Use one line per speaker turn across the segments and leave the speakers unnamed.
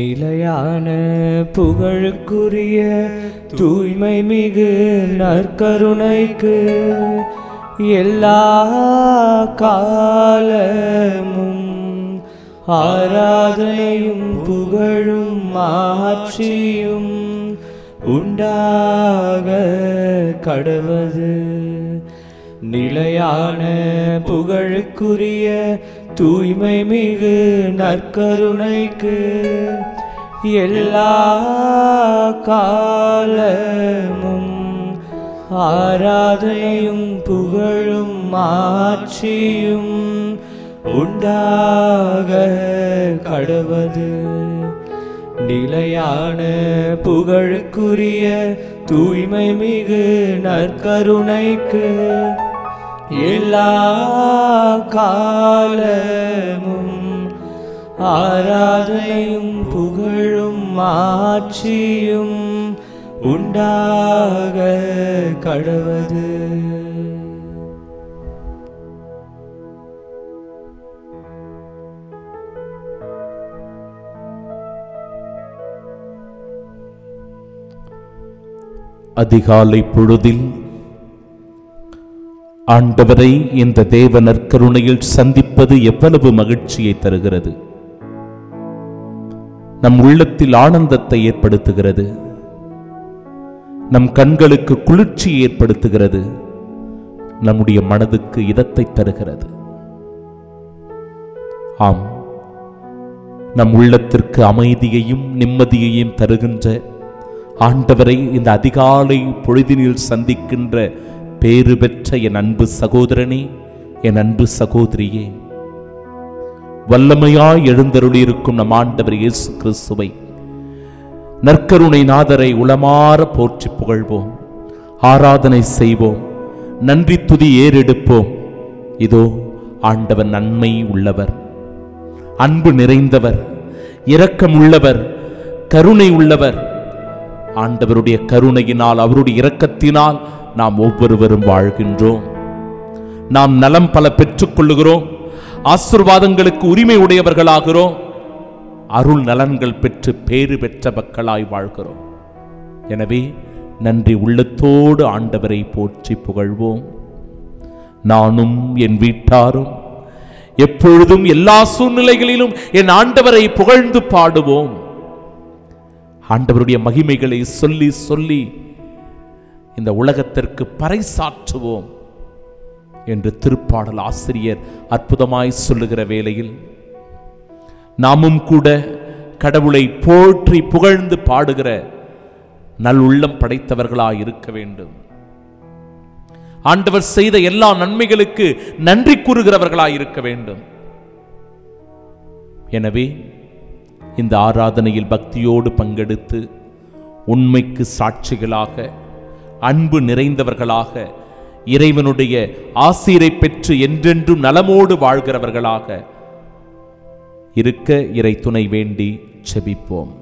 நிலையான புகழுக்குரிய தூய்மை மிகு நற்கருணைக்கு எல்லா காலமும் ஆராதனையும் புகழும் ஆட்சியும் உண்டாக கடவது நிலையான புகழுக்குரிய தூய்மை மிகு நற்கருணைக்கு எல்லா காலமும் ஆராதனையும் புகழும் ஆட்சியும் உண்டாக கடவது நிலையான புகழுக்குரிய தூய்மை மிகு நற்கருணைக்கு எல்லா காலமும் ஆராதனையும் புகழும் ஆட்சியும் உண்டாக கடவது
அதிகாலை பொழுதில் ஆண்டவரை இந்த தேவ நற்கருணையில் சந்திப்பது எவ்வளவு மகிழ்ச்சியை தருகிறது நம் உள்ளத்தில் ஆனந்தத்தை ஏற்படுத்துகிறது நம் கண்களுக்கு குளிர்ச்சி ஏற்படுத்துகிறது நம்முடைய மனதுக்கு இதத்தை தருகிறது ஆம் நம் உள்ளத்திற்கு அமைதியையும் நிம்மதியையும் தருகின்ற ஆண்டவரை இந்த அதிகாலை பொழுதினில் சந்திக்கின்ற பேறு பெற்ற என் அன்பு சகோதரனே என் அன்பு சகோதரியே வல்லமையாய் எழுந்தருளியிருக்கும் நம் ஆண்டவர் இயேசு கிறிஸ்துவை நற்கருணை நாதரை உளமாற போற்றி புகழ்வோம் ஆராதனை செய்வோம் நன்றி துதி ஏறெடுப்போம் இதோ ஆண்டவர் நன்மை உள்ளவர் அன்பு நிறைந்தவர் இரக்கம் உள்ளவர் கருணை உள்ளவர் ஆண்டவருடைய கருணையினால் அவருடைய இரக்கத்தினால் நாம் ஒவ்வொருவரும் வாழ்கின்றோம் நாம் நலம் பல பெற்றுக்கொள்ளுகிறோம் ஆசிர்வாதங்களுக்கு உரிமை உடையவர்களாகிறோம் அருள் நலன்கள் பெற்று பேறு பெற்ற மக்களாய் வாழ்கிறோம் எனவே நன்றி உள்ளத்தோடு ஆண்டவரை போற்றி புகழ்வோம் நானும் என் வீட்டாரும் எப்பொழுதும் எல்லா சூழ்நிலைகளிலும் என் ஆண்டவரை புகழ்ந்து பாடுவோம் ஆண்டவருடைய மகிமைகளை சொல்லி சொல்லி இந்த உலகத்திற்கு பறைசாற்றுவோம் என்று திருப்பாடல் ஆசிரியர் அற்புதமாய் சொல்லுகிற வேளையில் நாமும் கூட கடவுளை போற்றி புகழ்ந்து பாடுகிற நல்லுள்ளம் படைத்தவர்களாய் இருக்க வேண்டும் ஆண்டவர் செய்த எல்லா நன்மைகளுக்கு நன்றி கூறுகிறவர்களாய் இருக்க வேண்டும் எனவே இந்த ஆராதனையில் பக்தியோடு பங்கெடுத்து உண்மைக்கு சாட்சிகளாக அன்பு நிறைந்தவர்களாக இறைவனுடைய ஆசீரை பெற்று என்றென்றும் நலமோடு வாழ்கிறவர்களாக இருக்க இறை துணை வேண்டி செபிப்போம்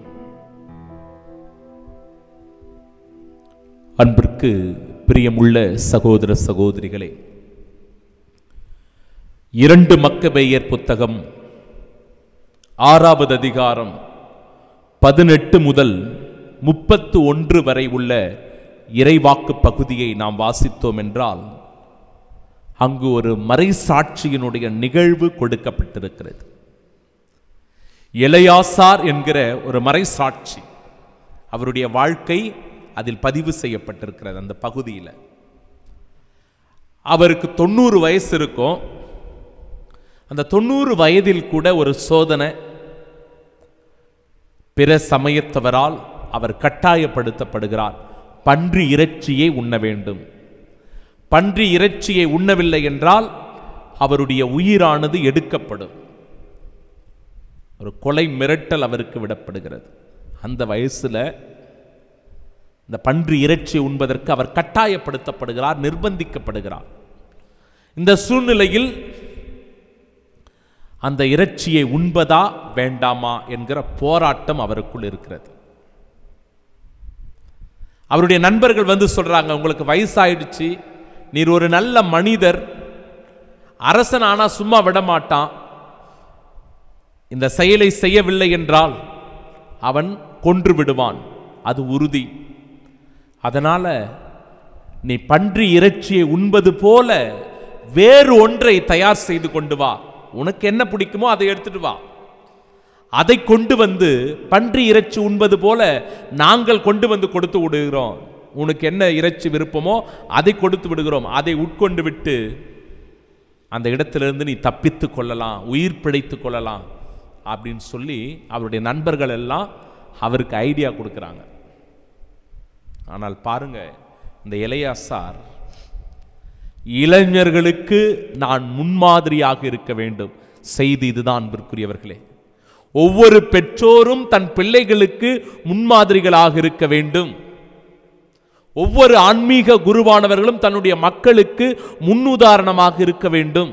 அன்பிற்கு பிரியமுள்ள சகோதர சகோதரிகளே இரண்டு மக்கபேயர் புத்தகம் ஆறாவது அதிகாரம் பதினெட்டு முதல் முப்பத்து ஒன்று வரை உள்ள இறைவாக்கு பகுதியை நாம் வாசித்தோம் என்றால் அங்கு ஒரு மறைசாட்சியினுடைய நிகழ்வு கொடுக்கப்பட்டிருக்கிறது எலையாசார் என்கிற ஒரு மறைசாட்சி அவருடைய வாழ்க்கை அதில் பதிவு செய்யப்பட்டிருக்கிறது அந்த பகுதியில் அவருக்கு தொண்ணூறு வயசு இருக்கும் அந்த தொண்ணூறு வயதில் கூட ஒரு சோதனை பிற சமயத்தவரால் அவர் கட்டாயப்படுத்தப்படுகிறார் பன்றி இறைச்சியை உண்ண வேண்டும் பன்றி இறைச்சியை உண்ணவில்லை என்றால் அவருடைய உயிரானது எடுக்கப்படும் ஒரு கொலை மிரட்டல் அவருக்கு விடப்படுகிறது அந்த வயசுல இந்த பன்றி இறைச்சி உண்பதற்கு அவர் கட்டாயப்படுத்தப்படுகிறார் நிர்பந்திக்கப்படுகிறார் இந்த சூழ்நிலையில் அந்த இறைச்சியை உண்பதா வேண்டாமா என்கிற போராட்டம் அவருக்குள் இருக்கிறது அவருடைய நண்பர்கள் வந்து சொல்றாங்க உங்களுக்கு வயசாயிடுச்சு நீர் ஒரு நல்ல மனிதர் அரசன் ஆனா சும்மா விட மாட்டான் இந்த செயலை செய்யவில்லை என்றால் அவன் கொன்று விடுவான் அது உறுதி அதனால நீ பன்றி இறைச்சியை உண்பது போல வேறு ஒன்றை தயார் செய்து கொண்டு வா உனக்கு என்ன பிடிக்குமோ அதை எடுத்துட்டு வா அதை கொண்டு வந்து பன்றி இறைச்சி உண்பது போல நாங்கள் கொண்டு வந்து கொடுத்து விடுகிறோம் உனக்கு என்ன இறைச்சி விருப்பமோ அதை கொடுத்து விடுகிறோம் அதை உட்கொண்டு விட்டு அந்த இடத்திலிருந்து நீ தப்பித்து கொள்ளலாம் உயிர் பிழைத்து கொள்ளலாம் அப்படின்னு சொல்லி அவருடைய நண்பர்கள் எல்லாம் அவருக்கு ஐடியா கொடுக்குறாங்க ஆனால் பாருங்க இந்த இளையாசார் இளைஞர்களுக்கு நான் முன்மாதிரியாக இருக்க வேண்டும் செய்தி இதுதான் அன்பிற்குரியவர்களே ஒவ்வொரு பெற்றோரும் தன் பிள்ளைகளுக்கு முன்மாதிரிகளாக இருக்க வேண்டும் ஒவ்வொரு ஆன்மீக குருவானவர்களும் தன்னுடைய மக்களுக்கு முன்னுதாரணமாக இருக்க வேண்டும்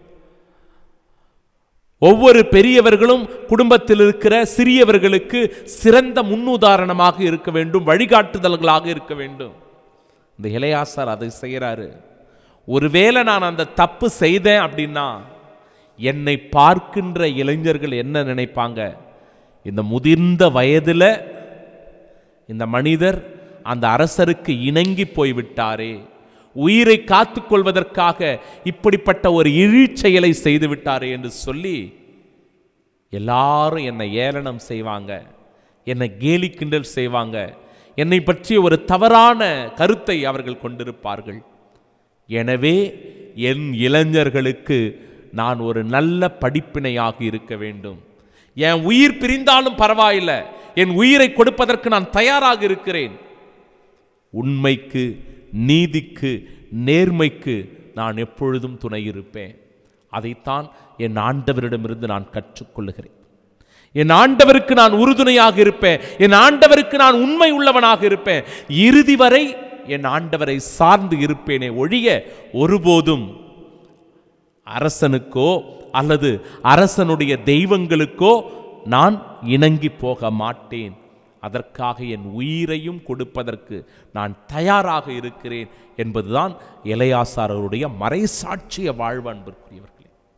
ஒவ்வொரு பெரியவர்களும் குடும்பத்தில் இருக்கிற சிறியவர்களுக்கு சிறந்த முன்னுதாரணமாக இருக்க வேண்டும் வழிகாட்டுதல்களாக இருக்க வேண்டும் இந்த இளையாசார் அதை செய்கிறாரு ஒருவேளை நான் அந்த தப்பு செய்தேன் அப்படின்னா என்னை பார்க்கின்ற இளைஞர்கள் என்ன நினைப்பாங்க இந்த முதிர்ந்த வயதில் இந்த மனிதர் அந்த அரசருக்கு இணங்கி போய்விட்டாரே உயிரை காத்துக்கொள்வதற்காக இப்படிப்பட்ட ஒரு இழிச் செயலை செய்து விட்டாரே என்று சொல்லி எல்லாரும் என்னை ஏளனம் செய்வாங்க என்னை கேலி கிண்டல் செய்வாங்க என்னை பற்றிய ஒரு தவறான கருத்தை அவர்கள் கொண்டிருப்பார்கள் எனவே என் இளைஞர்களுக்கு நான் ஒரு நல்ல படிப்பினையாக இருக்க வேண்டும் என் உயிர் பிரிந்தாலும் பரவாயில்லை என் உயிரை கொடுப்பதற்கு நான் தயாராக இருக்கிறேன் உண்மைக்கு நீதிக்கு நேர்மைக்கு நான் எப்பொழுதும் துணை இருப்பேன் அதைத்தான் என் ஆண்டவரிடமிருந்து நான் கற்றுக்கொள்ளுகிறேன் என் ஆண்டவருக்கு நான் உறுதுணையாக இருப்பேன் என் ஆண்டவருக்கு நான் உண்மை உள்ளவனாக இருப்பேன் இறுதி வரை என் ஆண்டவரை சார்ந்து இருப்பேனே ஒழிய ஒருபோதும் அரசனுக்கோ அல்லது அரசனுடைய தெய்வங்களுக்கோ நான் இணங்கி போக மாட்டேன் அதற்காக என் உயிரையும் கொடுப்பதற்கு நான் தயாராக இருக்கிறேன் என்பதுதான் இளையாசாரருடைய மறைசாட்சிய வாழ்வு அன்பிற்குரியவர்களே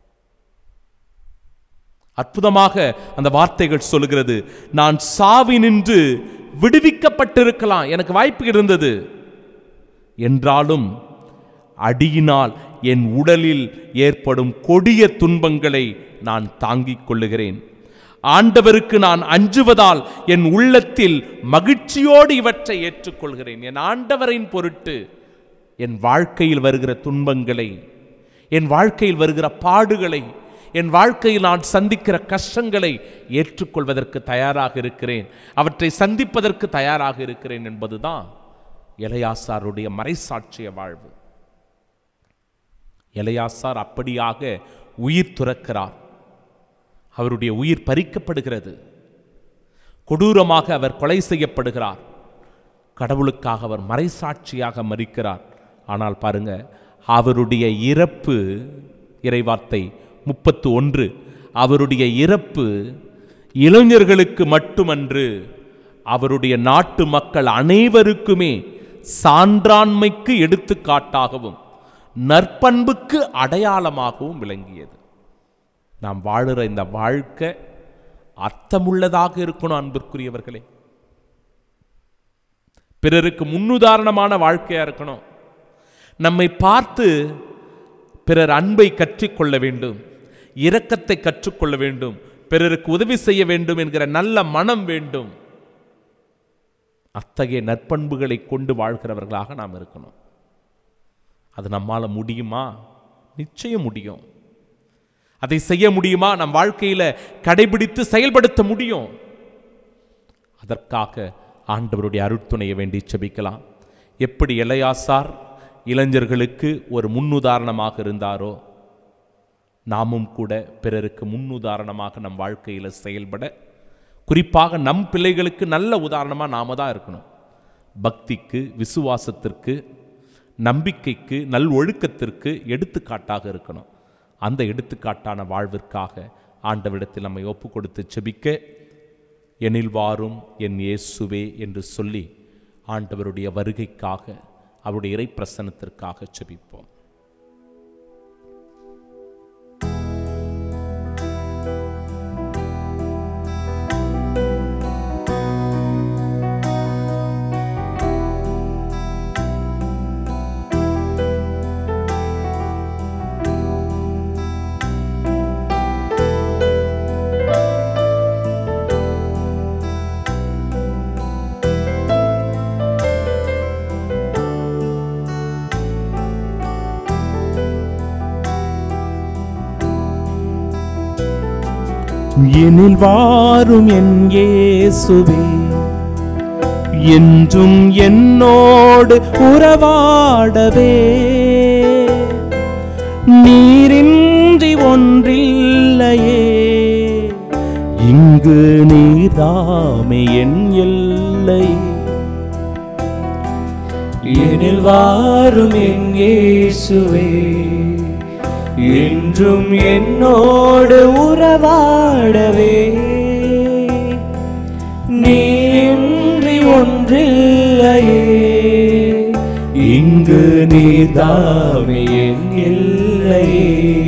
அற்புதமாக அந்த வார்த்தைகள் சொல்லுகிறது நான் சாவி நின்று விடுவிக்கப்பட்டிருக்கலாம் எனக்கு வாய்ப்பு இருந்தது என்றாலும் அடியினால் என் உடலில் ஏற்படும் கொடிய துன்பங்களை நான் தாங்கிக் கொள்ளுகிறேன் ஆண்டவருக்கு நான் அஞ்சுவதால் என் உள்ளத்தில் மகிழ்ச்சியோடு இவற்றை ஏற்றுக்கொள்கிறேன் என் ஆண்டவரின் பொருட்டு என் வாழ்க்கையில் வருகிற துன்பங்களை என் வாழ்க்கையில் வருகிற பாடுகளை என் வாழ்க்கையில் நான் சந்திக்கிற கஷ்டங்களை ஏற்றுக்கொள்வதற்கு தயாராக இருக்கிறேன் அவற்றை சந்திப்பதற்கு தயாராக இருக்கிறேன் என்பதுதான் இளையாசாருடைய மறைசாட்சிய வாழ்வு இளையாசார் அப்படியாக உயிர் துறக்கிறார் அவருடைய உயிர் பறிக்கப்படுகிறது கொடூரமாக அவர் கொலை செய்யப்படுகிறார் கடவுளுக்காக அவர் மறைசாட்சியாக மறிக்கிறார் ஆனால் பாருங்க அவருடைய இறப்பு இறைவார்த்தை முப்பத்து ஒன்று அவருடைய இறப்பு இளைஞர்களுக்கு மட்டுமன்று அவருடைய நாட்டு மக்கள் அனைவருக்குமே சான்றாண்மைக்கு எடுத்துக்காட்டாகவும் நற்பண்புக்கு அடையாளமாகவும் விளங்கியது நாம் வாழுற இந்த வாழ்க்கை அர்த்தமுள்ளதாக இருக்கணும் அன்பிற்குரியவர்களே பிறருக்கு முன்னுதாரணமான வாழ்க்கையா இருக்கணும் நம்மை பார்த்து பிறர் அன்பை கற்றுக்கொள்ள வேண்டும் இரக்கத்தை கற்றுக்கொள்ள வேண்டும் பிறருக்கு உதவி செய்ய வேண்டும் என்கிற நல்ல மனம் வேண்டும் அத்தகைய நற்பண்புகளை கொண்டு வாழ்கிறவர்களாக நாம் இருக்கணும் அது நம்மால முடியுமா நிச்சயம் முடியும் அதை செய்ய முடியுமா நம் வாழ்க்கையில கடைபிடித்து செயல்படுத்த முடியும் அதற்காக ஆண்டவருடைய அருட்துணையை வேண்டி செபிக்கலாம் எப்படி இளையாசார் இளைஞர்களுக்கு ஒரு முன்னுதாரணமாக இருந்தாரோ நாமும் கூட பிறருக்கு முன்னுதாரணமாக நம் வாழ்க்கையில் செயல்பட குறிப்பாக நம் பிள்ளைகளுக்கு நல்ல உதாரணமாக நாம தான் இருக்கணும் பக்திக்கு விசுவாசத்திற்கு நம்பிக்கைக்கு நல் ஒழுக்கத்திற்கு எடுத்துக்காட்டாக இருக்கணும் அந்த எடுத்துக்காட்டான வாழ்விற்காக ஆண்டவிடத்தில் நம்மை ஒப்பு கொடுத்து செபிக்க எனில் வாரும் என் இயேசுவே என்று சொல்லி ஆண்டவருடைய வருகைக்காக அவருடைய இறை பிரசனத்திற்காக செபிப்போம்
எனில் வாரும் என் இயேசுவே என்றும் என்னோடு உறவாடவே நீரின்றி ஒன்றில்லையே இங்கு நீதாமே என் எல்லை
எனில் வாரும் என் இயேசுவே என்றும் என்னோடு உறவாடவே நீன்றி ஒன்றில்லையே இங்கு நீதாமே என் இல்லையே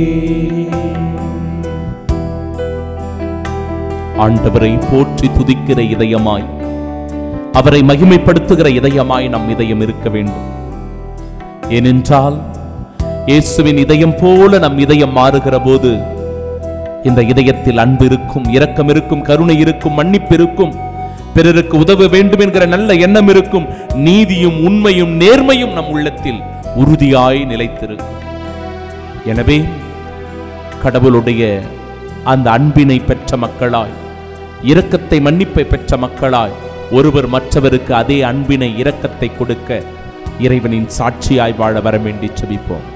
ஆண்டவரை போற்றி துதிக்கிற இதயமாய் அவரை மகிமைப்படுத்துகிற இதயமாய் நம் இதயம் இருக்க வேண்டும் ஏனென்றால் இயேசுவின் இதயம் போல நம் இதயம் மாறுகிற போது இந்த இதயத்தில் அன்பு இருக்கும் இரக்கம் இருக்கும் கருணை இருக்கும் மன்னிப்பு இருக்கும் பிறருக்கு உதவ வேண்டும் என்கிற நல்ல எண்ணம் இருக்கும் நீதியும் உண்மையும் நேர்மையும் நம் உள்ளத்தில் உறுதியாய் நிலைத்திருக்கும் எனவே கடவுளுடைய அந்த அன்பினை பெற்ற மக்களாய் இரக்கத்தை மன்னிப்பை பெற்ற மக்களாய் ஒருவர் மற்றவருக்கு அதே அன்பினை இரக்கத்தை கொடுக்க இறைவனின் சாட்சியாய் வாழ வர வேண்டி செபிப்போம்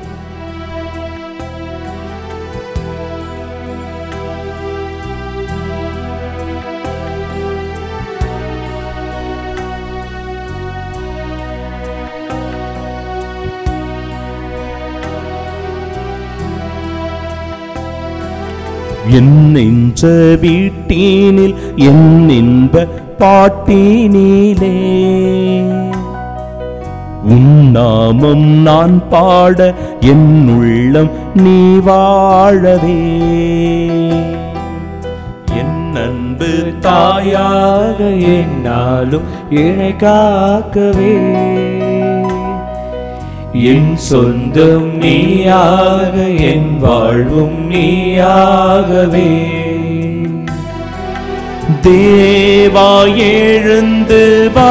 என் நெஞ்ச வீட்டினில் என் இன்ப பாட்டினிலே உன் நாமம் நான் பாட என் உள்ளம் நீ வாழவே என் அன்பு
தாயாக என்னாலும் இணை காக்கவே என் சொந்தம் நீயாக என் வாழ்வும் நீயாகவே
தேவா எழுந்து வா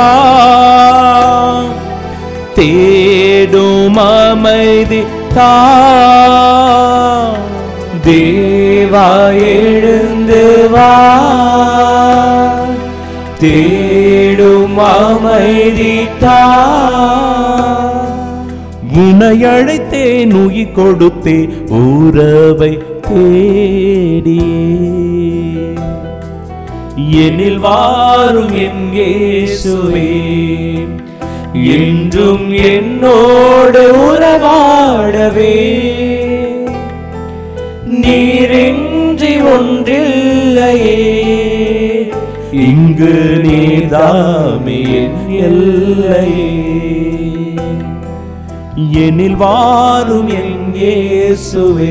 தேடும் அமைதி தா
தேவா எழுந்து வா தேடும் அமைதி தா
உனை அழைத்தேன் உயிர் கொடுத்தே உறவை தேடியே
எனில் வாரும் என் இயேசுவே என்றும் என்னோடு உறவாடவே நீரின்றி ஒன்றில்லையே இங்கு நீதாமே என் எல்லையே
எனில் வாரும் என்
என் இயேசுவே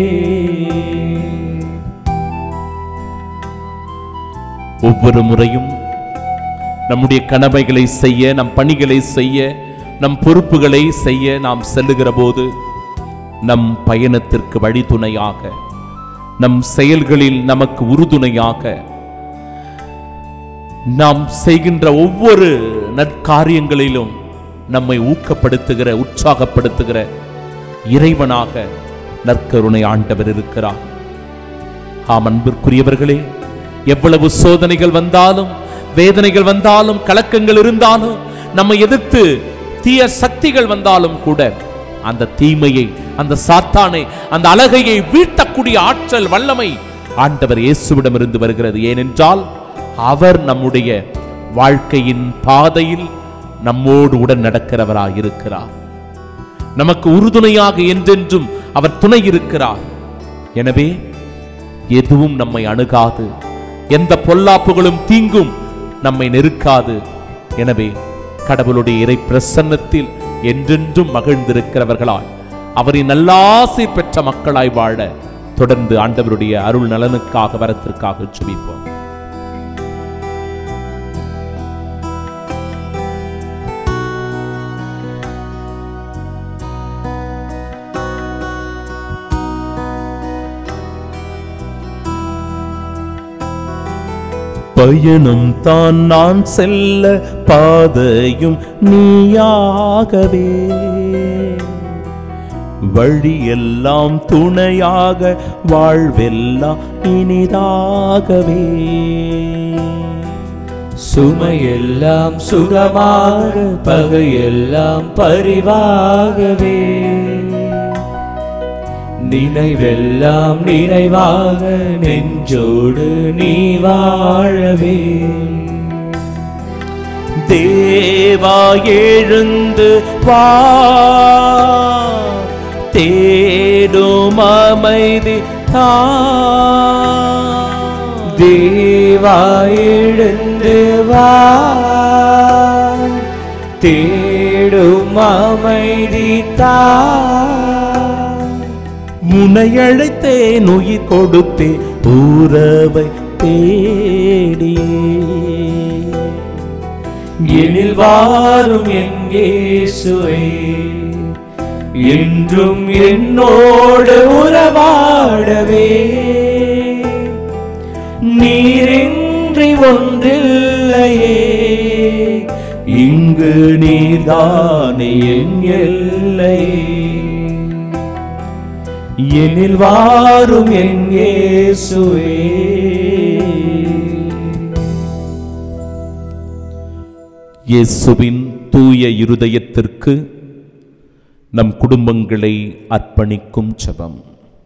ஒவ்வொரு முறையும் நம்முடைய கடமைகளை செய்ய நம் பணிகளை செய்ய நம் பொறுப்புகளை செய்ய நாம் செல்லுகிற போது நம் பயணத்திற்கு வழித்துணையாக நம் செயல்களில் நமக்கு உறுதுணையாக நாம் செய்கின்ற ஒவ்வொரு நற்காரியங்களிலும் நம்மை ஊக்கப்படுத்துகிற உற்சாகப்படுத்துகிற இறைவனாக நற்கருணை ஆண்டவர் இருக்கிறார் ஆம் அன்பிற்குரியவர்களே எவ்வளவு சோதனைகள் வந்தாலும் வேதனைகள் வந்தாலும் கலக்கங்கள் இருந்தாலும் நம்மை எதிர்த்து தீய சக்திகள் வந்தாலும் கூட அந்த தீமையை அந்த சாத்தானை அந்த அழகையை வீழ்த்தக்கூடிய ஆற்றல் வல்லமை ஆண்டவர் இயேசுவிடமிருந்து வருகிறது ஏனென்றால் அவர் நம்முடைய வாழ்க்கையின் பாதையில் நம்மோடு உடன் நடக்கிறவராய் இருக்கிறார் நமக்கு உறுதுணையாக என்றென்றும் அவர் துணை இருக்கிறார் எனவே எதுவும் நம்மை அணுகாது எந்த பொல்லாப்புகளும் தீங்கும் நம்மை நெருக்காது எனவே கடவுளுடைய இறை பிரசன்னத்தில் என்றென்றும் மகிழ்ந்திருக்கிறவர்களாய் அவரின் நல்லாசை பெற்ற மக்களாய் வாழ தொடர்ந்து ஆண்டவருடைய அருள் நலனுக்காக வரத்திற்காக சுபிப்போம்
பயணம் தான் நான் செல்ல பாதையும் நீயாகவே வழியெல்லாம் துணையாக வாழ்வெல்லாம் இனிதாகவே
சுமையெல்லாம் சுகமாக பகையெல்லாம் பரிவாகவே நினைவெல்லாம் நிறைவாக நெஞ்சோடு நீ வாழவே
தேவா எழுந்து வா தேடும் அமைதி தா
தேவா எழுந்து வா தேடும் அமைதி தா
முனை அழைத்தேன் உயிர் கொடுத்தே உறவை தேடியே
எனில் வாரும் எங்கேசுவே என்றும் என்னோடு உறவாடவே நீரின்றி ஒன்றில்லையே
இங்கு நீர்தானே என்
எல்லை எனில் வாரும் என் இயேசுவே
இயேசுவின் தூய இருதயத்திற்கு நம் குடும்பங்களை அர்ப்பணிக்கும் ஜெபம்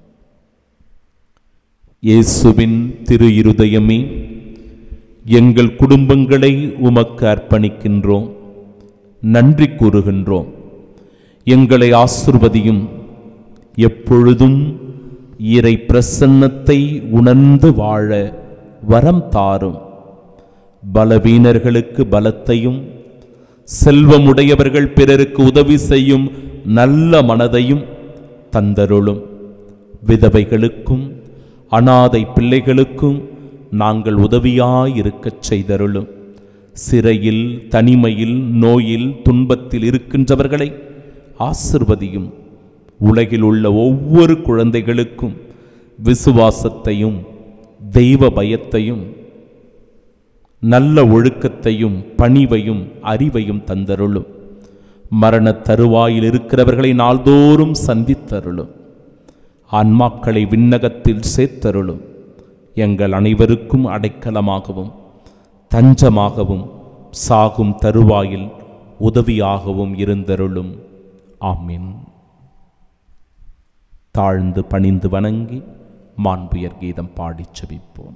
இயேசுவின் திரு இருதயமே எங்கள் குடும்பங்களை உமக்கு அர்ப்பணிக்கின்றோம் நன்றி கூறுகின்றோம் எங்களை ஆசிர்வதியும் எப்பொழுதும் இறை பிரசன்னத்தை உணர்ந்து வாழ வரம் தாரும் பலவீனர்களுக்கு பலத்தையும் செல்வமுடையவர்கள் பிறருக்கு உதவி செய்யும் நல்ல மனதையும் தந்தருளும் விதவைகளுக்கும் அனாதை பிள்ளைகளுக்கும் நாங்கள் உதவியாயிருக்கச் செய்தருளும் சிறையில் தனிமையில் நோயில் துன்பத்தில் இருக்கின்றவர்களை ஆசிர்வதியும் உலகில் உள்ள ஒவ்வொரு குழந்தைகளுக்கும் விசுவாசத்தையும் தெய்வ பயத்தையும் நல்ல ஒழுக்கத்தையும் பணிவையும் அறிவையும் தந்தருளும் மரணத் தருவாயில் இருக்கிறவர்களை நாள்தோறும் சந்தித்தருளும் ஆன்மாக்களை விண்ணகத்தில் சேர்த்தருளும் எங்கள் அனைவருக்கும் அடைக்கலமாகவும் தஞ்சமாகவும் சாகும் தருவாயில் உதவியாகவும் இருந்தருளும் ஆமீன் தாழ்ந்து பணிந்து வணங்கி மாண்புயர் கீதம் பாடிச் செபிப்போம்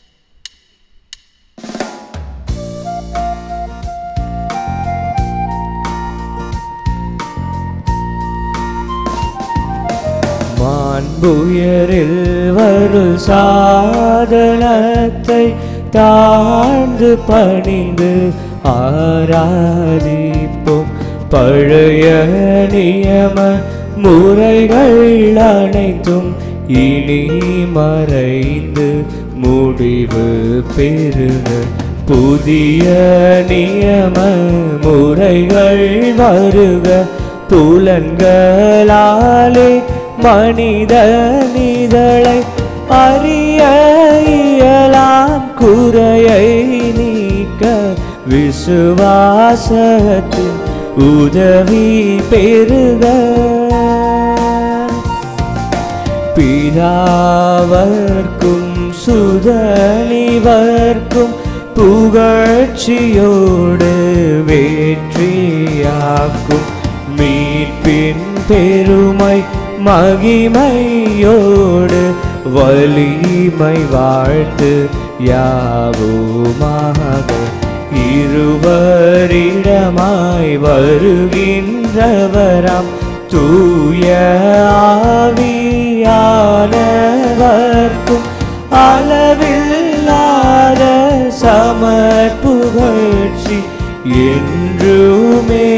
மாண்புயரில் வரு சாதனத்தை தாழ்ந்து பணிந்து ஆராதிப்போம் பழைய நியம முறைகள் அனைத்தும் இனி மறைந்து முடிவு பெறுக புதிய நியம முறைகள் வருக புலன்களாலே மனித நிதழை அறிய இயலாம் குறையை நீக்க விசுவாசத்தின் உதவி பெறுக பிதாவர்க்கும் சுதனிவர்க்கும் புகழ்ச்சியோடு வெற்றியாக்கும் மீட்பின் பெருமை மகிமையோடு வலிமை வாழ்த்து யாவுமாக இருவரிடமாய் வருகின்றவராம் தூய ஆவியானவர்க்கும் அளவில்லாத சமர்ப்புகழ்ச்சி என்றுமே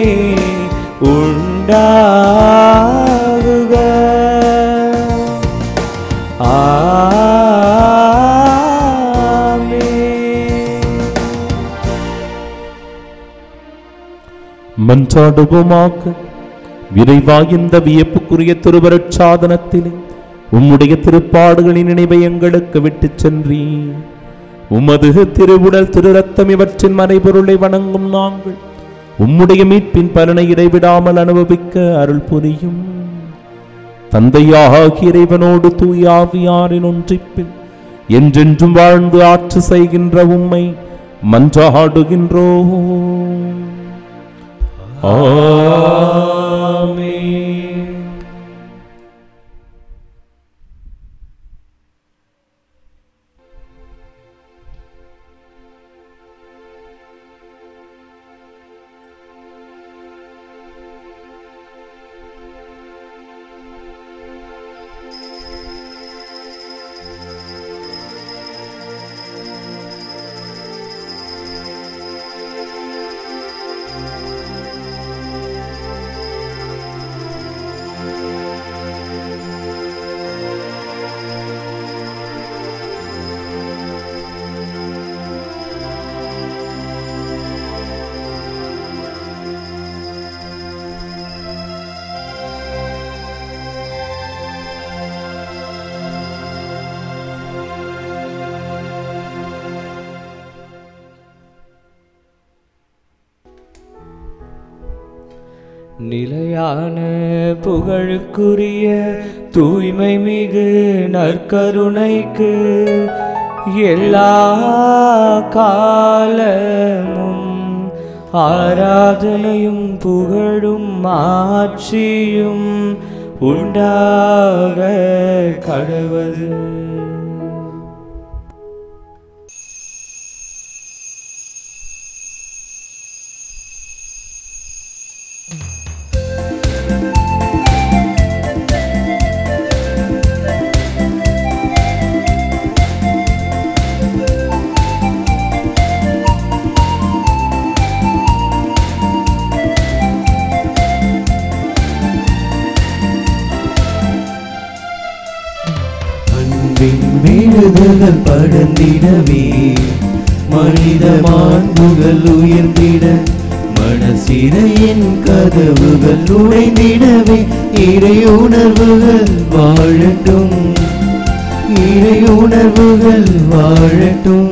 உண்டாகுக ஆமென்
மன்றாடுவோமாக விரைவா இந்த வியப்புக்குரிய திருவருட் சாதனத்திலே உம்முடைய திருப்பாடுகளின் நினைவை எங்களுக்கு விட்டுச் சென்றீ உமது திருவுடல் திரு ரத்தம் இவற்றின் மறைபொருளை வணங்கும் நாங்கள் உம்முடைய மீட்பின் பலனை இடைவிடாமல் அனுபவிக்க அருள் புரியும் தந்தையாகிய இறைவனோடு தூயாவியாரின் ஒன்றிப்பில் என்றென்றும் வாழ்ந்து ஆட்சி செய்கின்ற உம்மை மன்றாடுகின்றோம்
ஆமென் நிலையான புகழுக்குரிய தூய்மை மிகு நற்கருணைக்கு எல்லா காலமும் ஆராதனையும் புகழும் ஆட்சியும் உண்டாக கடவது அன்பின் விழுதுகள் படர்ந்திடவே மனித மாண்புகள் உயர்ந்திட மனசிறையின் கதவுகள் உடைந்திடவே இறை உணர்வுகள் வாழட்டும் இறை உணர்வுகள் வாழட்டும்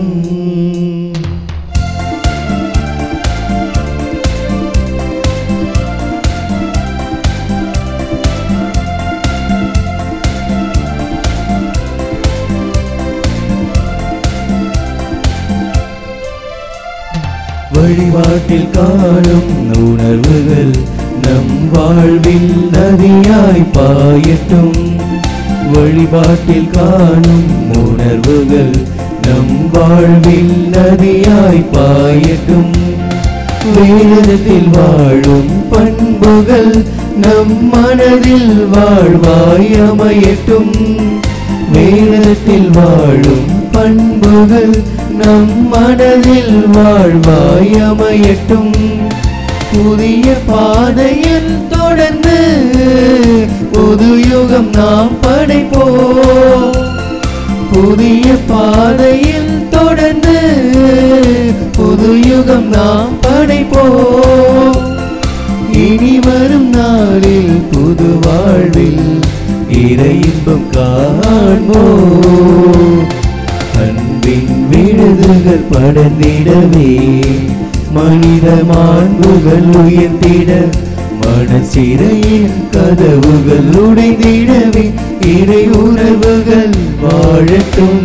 வழிபாட்டில் காணும் உணர்வுகள் நம் வாழ்வில் நதியாய் பாயட்டும் வழிபாட்டில் காணும் உணர்வுகள் நம் வாழ்வில் நதியாய் பாயட்டும் வேதத்தில் வாழும் பண்புகள் நம் மனதில் வாழ்வாய் அமையட்டும் வேதத்தில் வாழும் பண்புகள் நம் மனதில் வாழ்வாய் அமையட்டும் புதிய பாதையில் தொடர்ந்து புது யுகம் நாம் படைப்போம் புதிய பாதையில் தொடர்ந்து புது யுகம் நாம் படைப்போம் இனி வரும் நாளில் புது வாழ்வில் இறை இன்பம் காண்போம் அன்பின் விழுதுகள் படர்ந்திடவே மனித மாண்புகள் உயர்த்திட மனசிறையின் கதவுகள் உடைந்திடவே இறை உறவுகள் வாழட்டும்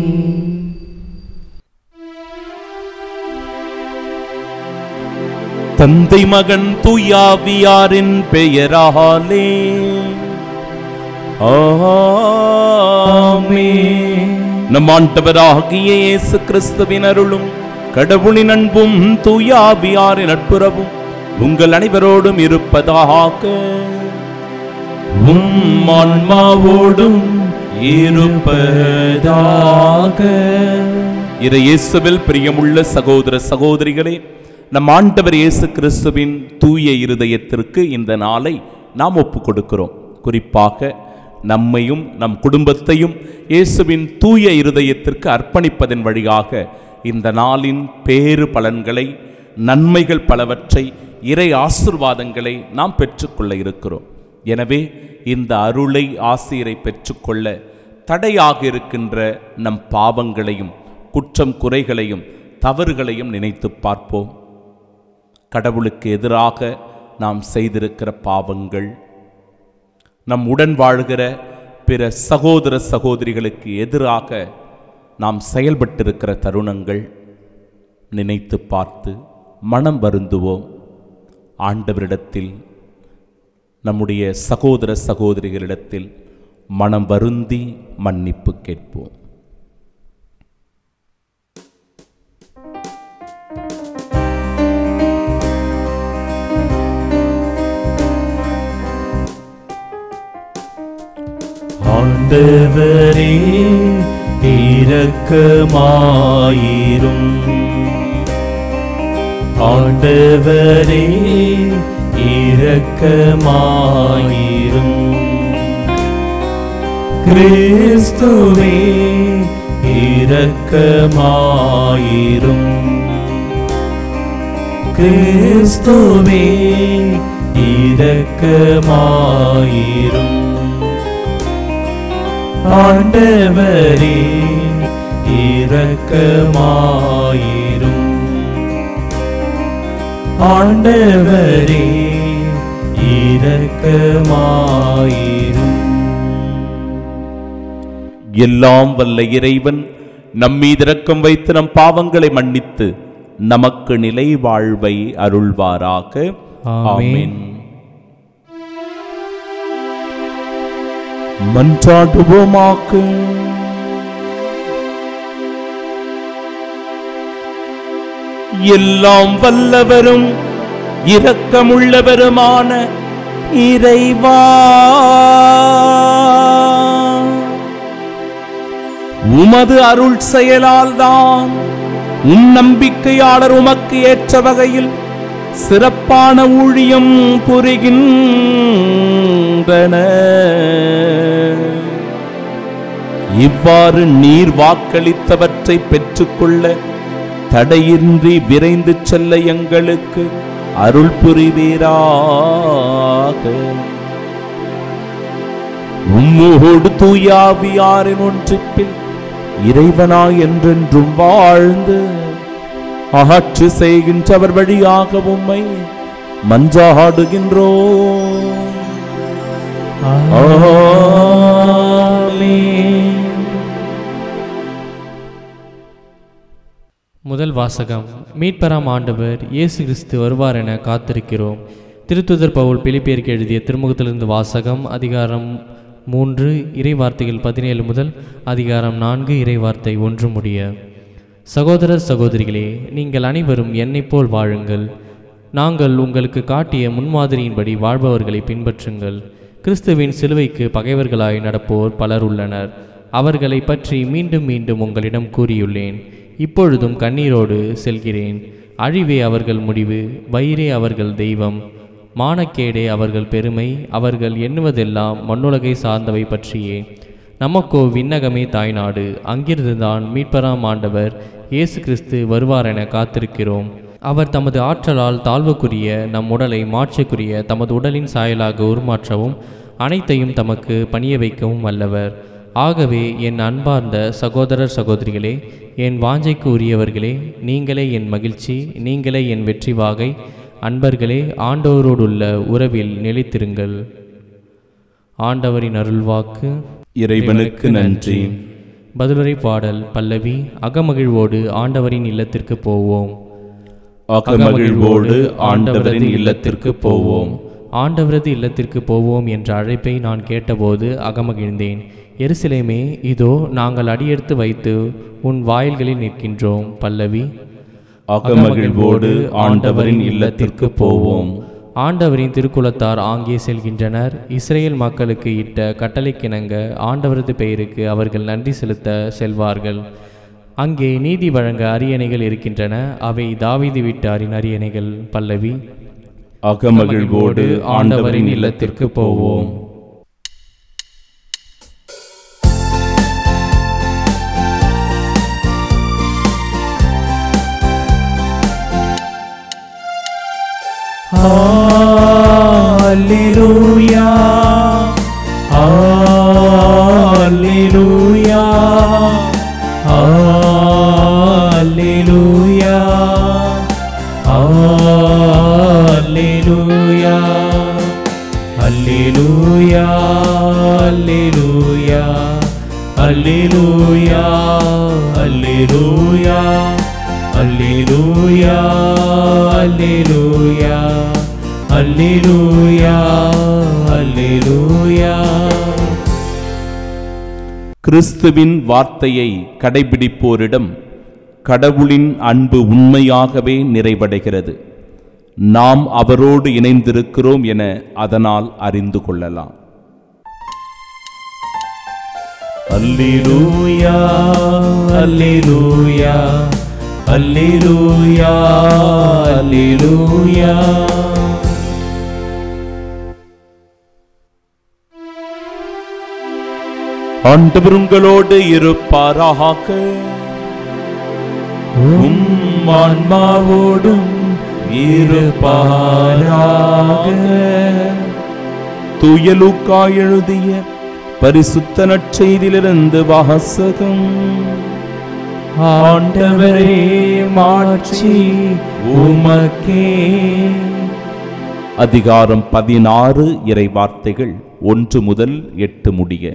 தந்தை மகன் தூயாவியாரின் பெயராலே ஆமென். நம் ஆண்டவராகிய இயேசு கிறிஸ்துவின் அருளும் கடவுளின் அன்பும் தூயாவியாரின் நட்புறவும் உங்கள் அனைவரோடும் இருப்பதாக உம் ஆன்மாவோடும் இருப்பதாக இறை இயேசுவில் பிரியமுள்ள சகோதர சகோதரிகளே நம் ஆண்டவர் இயேசு கிறிஸ்துவின் தூய இருதயத்திற்கு இந்த நாளை நாம் ஒப்புக் கொடுக்கிறோம் குறிப்பாக நம்மையும் நம் குடும்பத்தையும் இயேசுவின் தூய இருதயத்திற்கு அர்ப்பணிப்பதன் வழியாக இந்த நாளின் பேறு பலன்களை நன்மைகள் பலவற்றை இறை ஆசிர்வாதங்களை நாம் பெற்றுக்கொள்ள இருக்கிறோம் எனவே இந்த அருளை ஆசிரியரை பெற்றுக்கொள்ள தடையாக இருக்கின்ற நம் பாவங்களையும் குற்றம் குறைகளையும் தவறுகளையும் நினைத்து பார்ப்போம் கடவுளுக்கு எதிராக நாம் செய்திருக்கிற பாவங்கள் நம் உடன் வாழ்கிற பிற சகோதர சகோதரிகளுக்கு எதிராக நாம் செயல்பட்டிருக்கிற தருணங்கள் நினைத்து பார்த்து மனம் வருந்துவோம் ஆண்டவரிடத்தில் நம்முடைய சகோதர சகோதரிகளிடத்தில் மனம் வருந்தி மன்னிப்பு கேட்போம்
ஆண்டவரே இரக்கமாயிரும் ஆண்டவரே இரக்கமாயிரும் கிறிஸ்துவே இரக்கமாயிரும் கிறிஸ்துவே இரக்கமாயிரும் ஆண்டவரே இரக்கமாயிரும் ஆண்டவரே இரக்கமாயிரும்
எல்லாம் வல்ல இறைவன் நம்மீது இரக்கம் வைத்து நம் பாவங்களை மன்னித்து நமக்கு நிலை வாழ்வை அருள்வாராக
ஆமென்.
மன்றாடுவோமாக்கு எல்லாம் வல்லவரும் இரக்கமுள்ளவருமான இறைவா உமது அருள் செயலால் தான் உம் நம்பிக்கையாளர் உமக்கு ஏற்ற வகையில் சிறப்பான ஊழியம் புரிகின்றனர் இவ்வாறு நீர் வாக்களித்தவற்றை பெற்றுக்கொள்ள தடையின்றி விரைந்து செல்ல எங்களுக்கு அருள் புரிவீராக உம்மோடு தூயாவியாரின் ஒன்றிப்பில் இறைவனாய் என்றென்றும் வாழ்ந்து ஆட்சி செய்கின்றவர் வழியாக உம்மை மன்றாடுகின்றோம்
முதல் வாசகம் மீட்பராம் ஆண்டவர் இயேசு கிறிஸ்து வருவார் என காத்திருக்கிறோம் திருத்துதர் பவுல் பிலிப்பியருக்கு எழுதிய திருமுகத்திலிருந்து வாசகம் அதிகாரம் மூன்று இறை வார்த்தைகள் பதினேழு முதல் அதிகாரம் நான்கு இறை வார்த்தை ஒன்று முடிய சகோதரர் சகோதரிகளே நீங்கள் அனைவரும் என்னைப் போல் வாழுங்கள் நாங்கள் உங்களுக்கு காட்டிய முன்மாதிரியின்படி வாழ்பவர்களை பின்பற்றுங்கள் கிறிஸ்துவின் சிலுவைக்கு பகைவர்களாய் நடப்போர் பலர் உள்ளனர் அவர்களை பற்றி மீண்டும் மீண்டும் உங்களிடம் கூறியுள்ளேன் இப்பொழுதும் கண்ணீரோடு செல்கிறேன் அழிவே அவர்கள் முடிவு வயிறே அவர்கள் தெய்வம் மானக்கேடே அவர்கள் பெருமை அவர்கள் எண்ணுவதெல்லாம் மண்ணுலகை சார்ந்தவை பற்றியே நமக்கோ விண்ணகமே தாய்நாடு அங்கிருந்துதான் மீட்பராம் ஆண்டவர் இயேசு கிறிஸ்து வருவாரென காத்திருக்கிறோம் அவர் தமது ஆற்றலால் தாழ்வுக்குரிய நம் உடலை மாற்றக்குரிய தமது உடலின் சாயலாக உருமாற்றவும் அனைத்தையும் தமக்கு பணிய வைக்கவும் வல்லவர் ஆகவே என் அன்பார்ந்த சகோதரர் சகோதரிகளே என் வாஞ்சைக்கு உரியவர்களே நீங்களே என் மகிழ்ச்சி நீங்களே என் வெற்றி வாகை அன்பர்களே ஆண்டவரோடுள்ள உறவில் நிலைத்திருங்கள் ஆண்டவரின் அருள்வாக்கு
இறைவனுக்கு நன்றி
பதிலுரை பாடல் பல்லவி அகமகிழ்வோடு ஆண்டவரின் இல்லத்திற்கு போவோம்
அகமகிழ்வோடு ஆண்டவரின் இல்லத்திற்கு போவோம்
ஆண்டவரது இல்லத்திற்கு போவோம் என்ற அழைப்பை நான் கேட்டபோது அகமகிழ்ந்தேன் எருசலேமே இதோ நாங்கள் அடியெடுத்து வைத்து உன் வாயில்களில் நிற்கின்றோம் பல்லவி
அகமகிழ்வோடு ஆண்டவரின் இல்லத்திற்கு போவோம்
ஆண்டவரின் திருக்குலத்தார் ஆங்கே செல்கின்றனர் இஸ்ரேல் மக்களுக்கு இட்ட கட்டளைக்கிணங்க ஆண்டவரது பெயருக்கு அவர்கள் நன்றி செலுத்த செல்வார்கள் அங்கே நீதி வழங்க அரியணைகள் இருக்கின்றன அவை தாவீது வீட்டாரின் அரியணைகள் பல்லவி
அகமகிழ்வோடு ஆண்டவரின் இல்லத்திற்கு போவோம்
Alleluia. Alleluia. Alleluia. Alleluia. Alleluia. அல்லேலூயா அல்லேலூயா அல்லேலூயா அல்லேலூயா அல்லேலூயா அல்லேலூயா அல்லேலூயா அல்லேலூயா
கிறிஸ்துவின் வார்த்தையை கடைபிடிப்போரிடம் கடவுளின் அன்பு உண்மையாகவே நிறைவடைகிறது நாம் அவரோடு இணைந்திருக்கிறோம் என அதனால் அறிந்து கொள்ளலாம்
அல்லேலூயா அல்லேலூயா அல்லேலூயா அல்லேலூயா
ஆண்டவர் உங்களோடு இருப்பாராக
உம் ஆன்மாவோடும் இருப்பாராக
தூயலூக்கா எழுதிய பரிசுத்த நற்செய்தியிலிருந்து வாசகம்
ஆண்டவரே மாட்சி உமக்கே
அதிகாரம் பதினாறு இறை வார்த்தைகள் ஒன்று முதல் எட்டு முடிய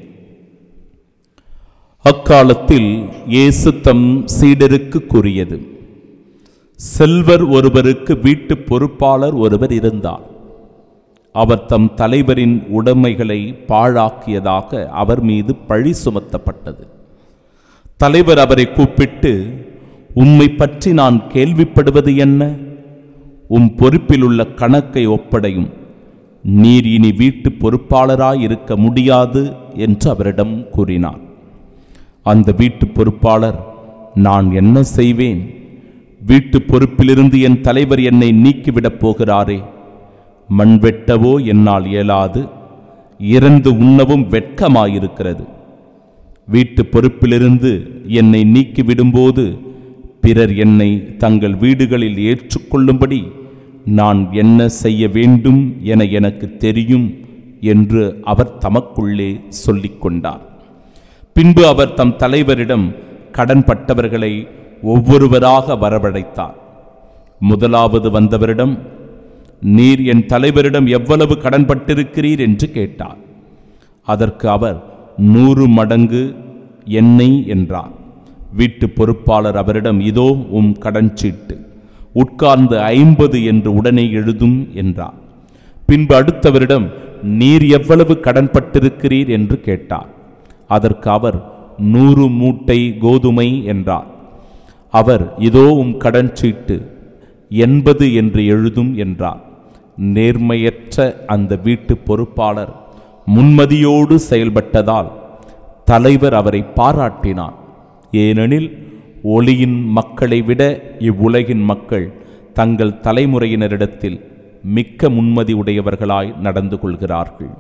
அக்காலத்தில் இயேசு தம் சீடருக்கு கூறியது செல்வர் ஒருவருக்கு வீட்டு பொறுப்பாளர் ஒருவர் இருந்தார் அவர் தம் தலைவரின் உடைமைகளை பாழாக்கியதாக அவர் மீது பழி சுமத்தப்பட்டது தலைவர் அவரை கூப்பிட்டு உம்மை பற்றி நான் கேள்விப்படுவது என்ன உம் பொறுப்பில் உள்ள கணக்கை ஒப்படையும் நீர் இனி வீட்டு பொறுப்பாளராய் இருக்க முடியாது என்று அவரிடம் கூறினார் அந்த வீட்டு பொறுப்பாளர் நான் என்ன செய்வேன் வீட்டு பொறுப்பிலிருந்து என் தலைவர் என்னை நீக்கிவிடப் போகிறாரே மண் வெட்டவோ என்னால் இயலாது இறந்து உண்ணவும் வெட்கமாயிருக்கிறது வீட்டு பொறுப்பிலிருந்து என்னை நீக்கிவிடும்போது பிறர் என்னை தங்கள் வீடுகளில் ஏற்றுக்கொள்ளும்படி நான் என்ன செய்ய வேண்டும் என எனக்கு தெரியும் என்று அவர் தமக்குள்ளே சொல்லிக் கொண்டார் பின்பு அவர் தம் தலைவரிடம் கடன்பட்டவர்களை ஒவ்வொருவராக வரவழைத்தார் முதலாவது வந்தவரிடம் நீர் என் தலைவரிடம் எவ்வளவு கடன்பட்டிருக்கிறீர் என்று கேட்டார் அதற்கு அவர் நூறு மடங்கு என்னை என்றார் வீட்டு பொறுப்பாளர் அவரிடம் இதோ உம் கடன் சீட்டு உட்கார்ந்து ஐம்பது என்று உடனே எழுதும் என்றார் பின்பு அடுத்தவரிடம் நீர் எவ்வளவு கடன்பட்டிருக்கிறீர் என்று கேட்டார் அதற்கு அவர் நூறு மூட்டை கோதுமை என்றார் அவர் இதோ உம் கடன் சீட்டு எண்பது என்று எழுதும் என்றார் நேர்மையற்ற அந்த வீட்டு பொறுப்பாளர் முன்மதியோடு செயல்பட்டதால் தலைவர் அவரை பாராட்டினார் ஏனெனில் ஒளியின் மக்களை விட இவ்வுலகின் மக்கள் தங்கள் தலைமுறையினரிடத்தில் மிக்க முன்மதி உடையவர்களாய் நடந்து கொள்கிறார்கள்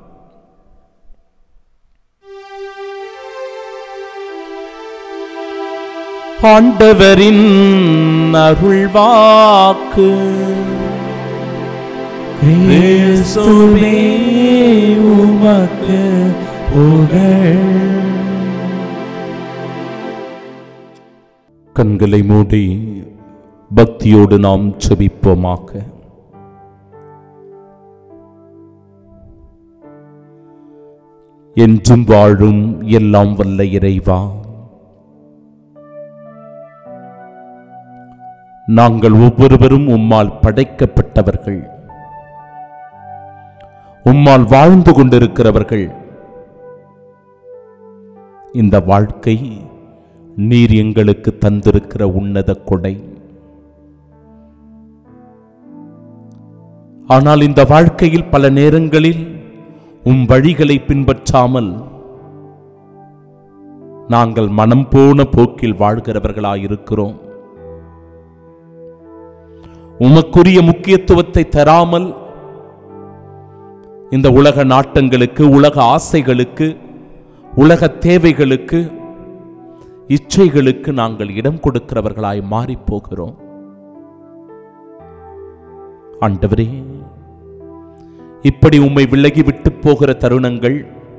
ஆண்டவரின் அருள்வாக்கு
கிறிஸ்துவே உமக்கு புகழ்
கண்களை மூடி பக்தியோடு நாம் செபிப்போமாக என்றும் வாழும் எல்லாம் வல்ல இறைவா நாங்கள் ஒவ்வொருவரும் உம்மால் படைக்கப்பட்டவர்கள் உம்மால் வாழ்ந்து கொண்டிருக்கிறவர்கள் இந்த வாழ்க்கை நீர் எங்களுக்கு தந்திருக்கிற உன்னத கொடை ஆனால் இந்த வாழ்க்கையில் பல நேரங்களில் உம் வழிகளை பின்பற்றாமல் நாங்கள் மனம் போன போக்கில் வாழ்கிறவர்களாயிருக்கிறோம் உமக்குரிய முக்கியத்துவத்தை தராமல் இந்த உலக நாட்டங்களுக்கு உலக ஆசைகளுக்கு உலக தேவைகளுக்கு இச்சைகளுக்கு நாங்கள் இடம் கொடுக்கிறவர்களாய் மாறிப் போகிறோம் ஆண்டவரே இப்படி உம்மை விலகி விட்டு போகிற தருணங்கள்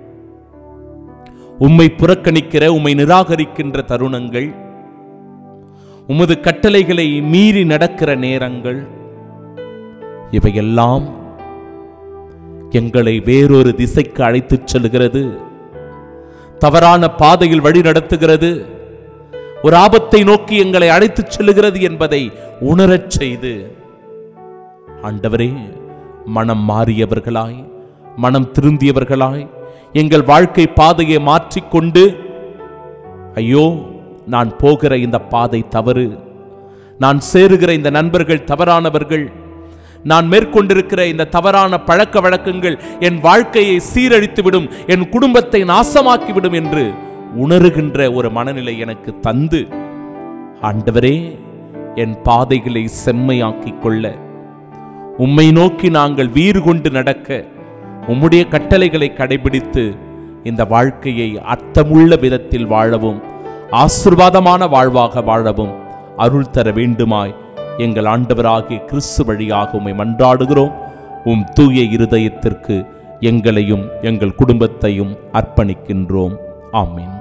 உம்மை புறக்கணிக்கிற உம்மை நிராகரிக்கின்ற தருணங்கள் உமது கட்டளைகளை மீறி நடக்கிற நேரங்கள் இவையெல்லாம் எங்களை வேறொரு திசைக்கு அழைத்துச் செல்கிறது தவறான பாதையில் வழி நடத்துகிறது ஒரு ஆபத்தை நோக்கி எங்களை அழைத்துச் செல்லுகிறது என்பதை உணரச் செய்து ஆண்டவரே மனம் மாறியவர்களாய் மனம் திருந்தியவர்களாய் எங்கள் வாழ்க்கை பாதையை மாற்றிக்கொண்டு ஐயோ நான் போகிற இந்த பாதை தவறு நான் சேருகிற இந்த நண்பர்கள் தவறானவர்கள் நான் மேற்கொண்டிருக்கிற இந்த தவறான பழக்க வழக்கங்கள் என் வாழ்க்கையை சீரழித்துவிடும் என் குடும்பத்தை நாசமாக்கிவிடும் என்று உணருகின்ற ஒரு மனநிலை எனக்கு தந்து ஆண்டவரே என் பாதைகளை செம்மையாக்கிக் கொள்ள உம்மை நோக்கி நாங்கள் வீறு கொண்டு நடக்க உம்முடைய கட்டளைகளை கடைபிடித்து இந்த வாழ்க்கையை அர்த்தமுள்ள விதத்தில் வாழவும் ஆசிர்வாதமான வாழ்வாக வாழவும் அருள் தர வேண்டுமாய் எங்கள் ஆண்டவராகிய கிறிஸ்து வழியாக உம்மை மன்றாடுகிறோம் உம் தூய இருதயத்திற்கு எங்களையும் எங்கள் குடும்பத்தையும் அர்ப்பணிக்கின்றோம் ஆமென்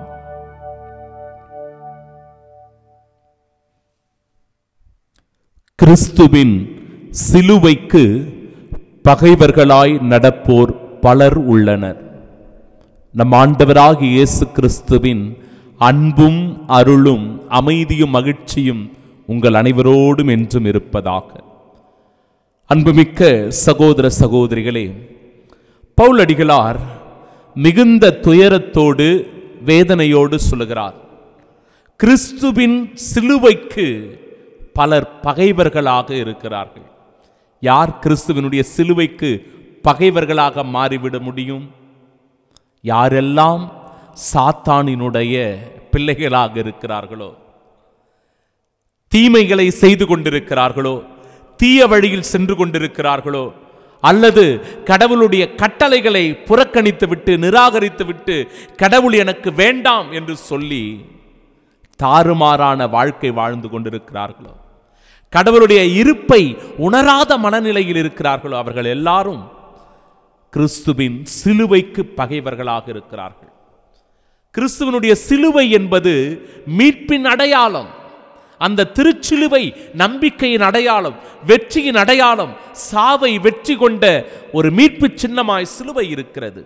கிறிஸ்துவின் சிலுவைக்கு பகைவர்களாய் நடப்போர் பலர் உள்ளனர் நம் ஆண்டவராகிய இயேசு கிறிஸ்துவின் அன்பும் அருளும் அமைதியும் மகிழ்ச்சியும் உங்கள் அனைவரோடும் என்றும் இருப்பதாக அன்புமிக்க சகோதர சகோதரிகளே பவுலடிகளார் மிகுந்த துயரத்தோடு வேதனையோடு சொல்லுகிறார் கிறிஸ்துவின் சிலுவைக்கு பலர் பகைவர்களாக இருக்கிறார்கள் யார் கிறிஸ்துவினுடைய சிலுவைக்கு பகைவர்களாக மாறிவிட முடியும் யாரெல்லாம் சாத்தானினுடைய பிள்ளைகளாக இருக்கிறார்களோ தீமைகளை செய்து கொண்டிருக்கிறார்களோ தீய வழியில் சென்று கொண்டிருக்கிறார்களோ அல்லது கடவுளுடைய கட்டளைகளை புறக்கணித்து விட்டு நிராகரித்து விட்டு கடவுள் எனக்கு வேண்டாம் என்று சொல்லி தாறுமாறான வாழ்க்கை வாழ்ந்து கொண்டிருக்கிறார்களோ கடவுளுடைய இருப்பை உணராத மனநிலையில் இருக்கிறார்களோ அவர்கள் எல்லாரும் கிறிஸ்துவின் சிலுவைக்கு பகைவர்களாக இருக்கிறார்கள் கிறிஸ்துவனுடைய சிலுவை என்பது மீட்பின் அடையாளம் அந்த திருச்சிலுவை நம்பிக்கையின் அடையாளம் வெற்றியின் அடையாளம் சாவை வெற்றி கொண்ட ஒரு மீட்பு சின்னமாய் சிலுவை இருக்கிறது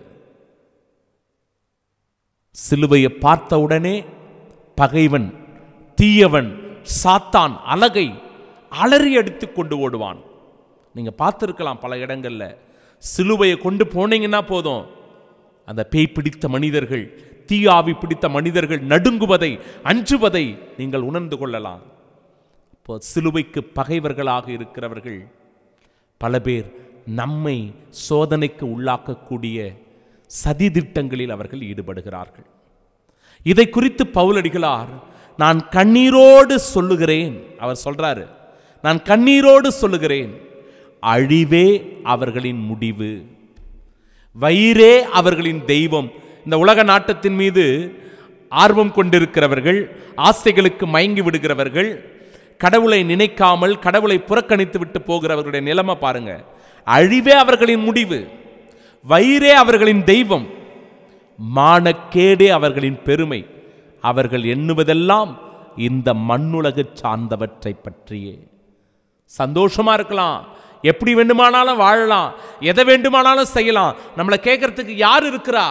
சிலுவையை பார்த்தவுடனே பகைவன் தீயவன் சாத்தான் அலகை அலறி அடித்துக் கொண்டு ஓடுவான் நீங்க பார்த்துருக்கலாம் பல இடங்கள்ல சிலுவையை கொண்டு போனீங்கன்னா போதும் அந்த பேய் பிடித்த மனிதர்கள் தீயாவி பிடித்த மனிதர்கள் நடுங்குவதை அஞ்சுவதை நீங்கள் உணர்ந்து கொள்ளலாம் இப்போ சிலுவைக்கு பகைவர்களாக இருக்கிறவர்கள் பல பேர் நம்மை சோதனைக்கு உள்ளாக்கக்கூடிய சதி திட்டங்களில் அவர்கள் ஈடுபடுகிறார்கள் இதை குறித்து பவுலடிகளார் நான் கண்ணீரோடு சொல்லுகிறேன் அவர் சொல்றாரு நான் கண்ணீரோடு சொல்லுகிறேன் அழிவே அவர்களின் முடிவு வயிறே அவர்களின் தெய்வம் இந்த உலக நாட்டத்தின் மீது ஆர்வம் கொண்டிருக்கிறவர்கள் ஆசைகளுக்கு மயங்கி விடுகிறவர்கள் கடவுளை நினைக்காமல் கடவுளை புறக்கணித்து விட்டு போகிறவர்களுடைய நிலைமை பாருங்க அழிவே அவர்களின் முடிவு வயிறே அவர்களின் தெய்வம் மானக்கேடே அவர்களின் பெருமை அவர்கள் எண்ணுவதெல்லாம் இந்த மண்ணுலகு சார்ந்தவற்றை பற்றியே சந்தோஷமா இருக்கலாம் எப்படி வேண்டுமானாலும் வாழலாம் எதை வேண்டுமானாலும் செய்யலாம் நம்மளை கேட்கறதுக்கு யார் இருக்கிறா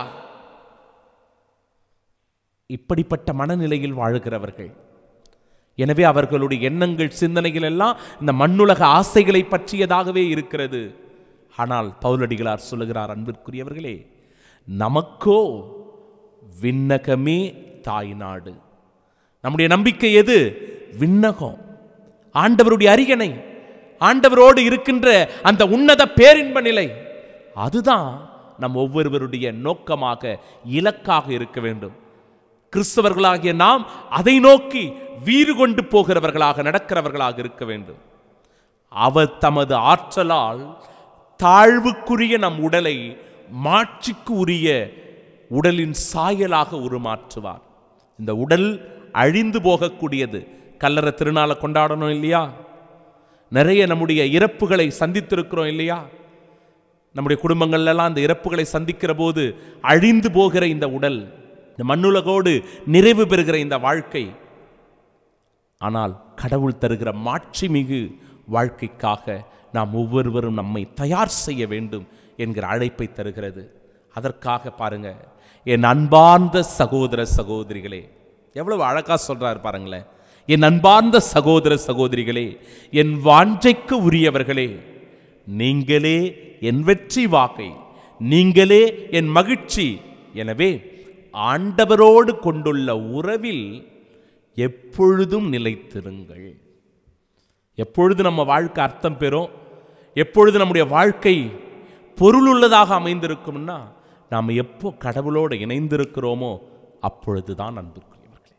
இப்படிப்பட்ட மனநிலையில் வாழுகிறவர்கள் எனவே அவர்களுடைய எண்ணங்கள் சிந்தனைகள் எல்லாம் இந்த மண்ணுலக ஆசைகளை பற்றியதாகவே இருக்கிறது ஆனால் பவுலடிகளார் சொல்லுகிறார் அன்பிற்குரியவர்களே நமக்கோ விண்ணகமே தாய் நாடு நம்முடைய நம்பிக்கை எது விண்ணகம் ஆண்டவருடைய அரியணை ஆண்டவரோடு இருக்கின்ற அந்த உன்னத பேரின்ப நிலை அதுதான் நம் ஒவ்வொருவருடைய நோக்கமாக இலக்காக இருக்க வேண்டும் கிறிஸ்தவர்களாகிய நாம் அதை நோக்கி வீறு கொண்டு போகிறவர்களாக நடக்கிறவர்களாக இருக்க வேண்டும் அவர் தமது ஆற்றலால் தாழ்வுக்குரிய நம் உடலை மாட்சிக்கு உரிய உடலின் சாயலாக உருமாற்றுவார் இந்த உடல் அழிந்து போகக்கூடியது கல்லறை திருநாளை கொண்டாடணும் இல்லையா நிறைய நம்முடைய இறப்புகளை சந்தித்திருக்கிறோம் இல்லையா நம்முடைய குடும்பங்கள்லாம் அந்த இறப்புகளை சந்திக்கிற போது அழிந்து போகிற இந்த உடல் இந்த மண்ணுலகோடு நிறைவு பெறுகிற இந்த வாழ்க்கை ஆனால் கடவுள் தருகிற மாட்சி மிகு வாழ்க்கைக்காக
நாம் ஒவ்வொருவரும் நம்மை தயார் செய்ய வேண்டும் என்கிற அழைப்பை தருகிறது அதற்காக பாருங்க என் அன்பார்ந்த சகோதர சகோதரிகளே எவ்வளவு அழகா சொல்றாரு பாருங்களேன் என் அன்பார்ந்த சகோதர சகோதரிகளே என் வாஞ்சைக்கு உரியவர்களே நீங்களே என் வெற்றி வாக்கை நீங்களே என் மகிழ்ச்சி எனவே ஆண்டவரோடு கொண்டுள்ள உறவில் எப்பொழுதும் நிலைத்திருங்கள் எப்பொழுது நம்ம வாழ்க்கை அர்த்தம் பெறும் எப்பொழுது நம்முடைய வாழ்க்கை பொருளுள்ளதாக அமைந்திருக்கும்னா நாம் எப்போ கடவுளோடு இணைந்திருக்கிறோமோ அப்பொழுதுதான் அன்புக்குரியவர்களே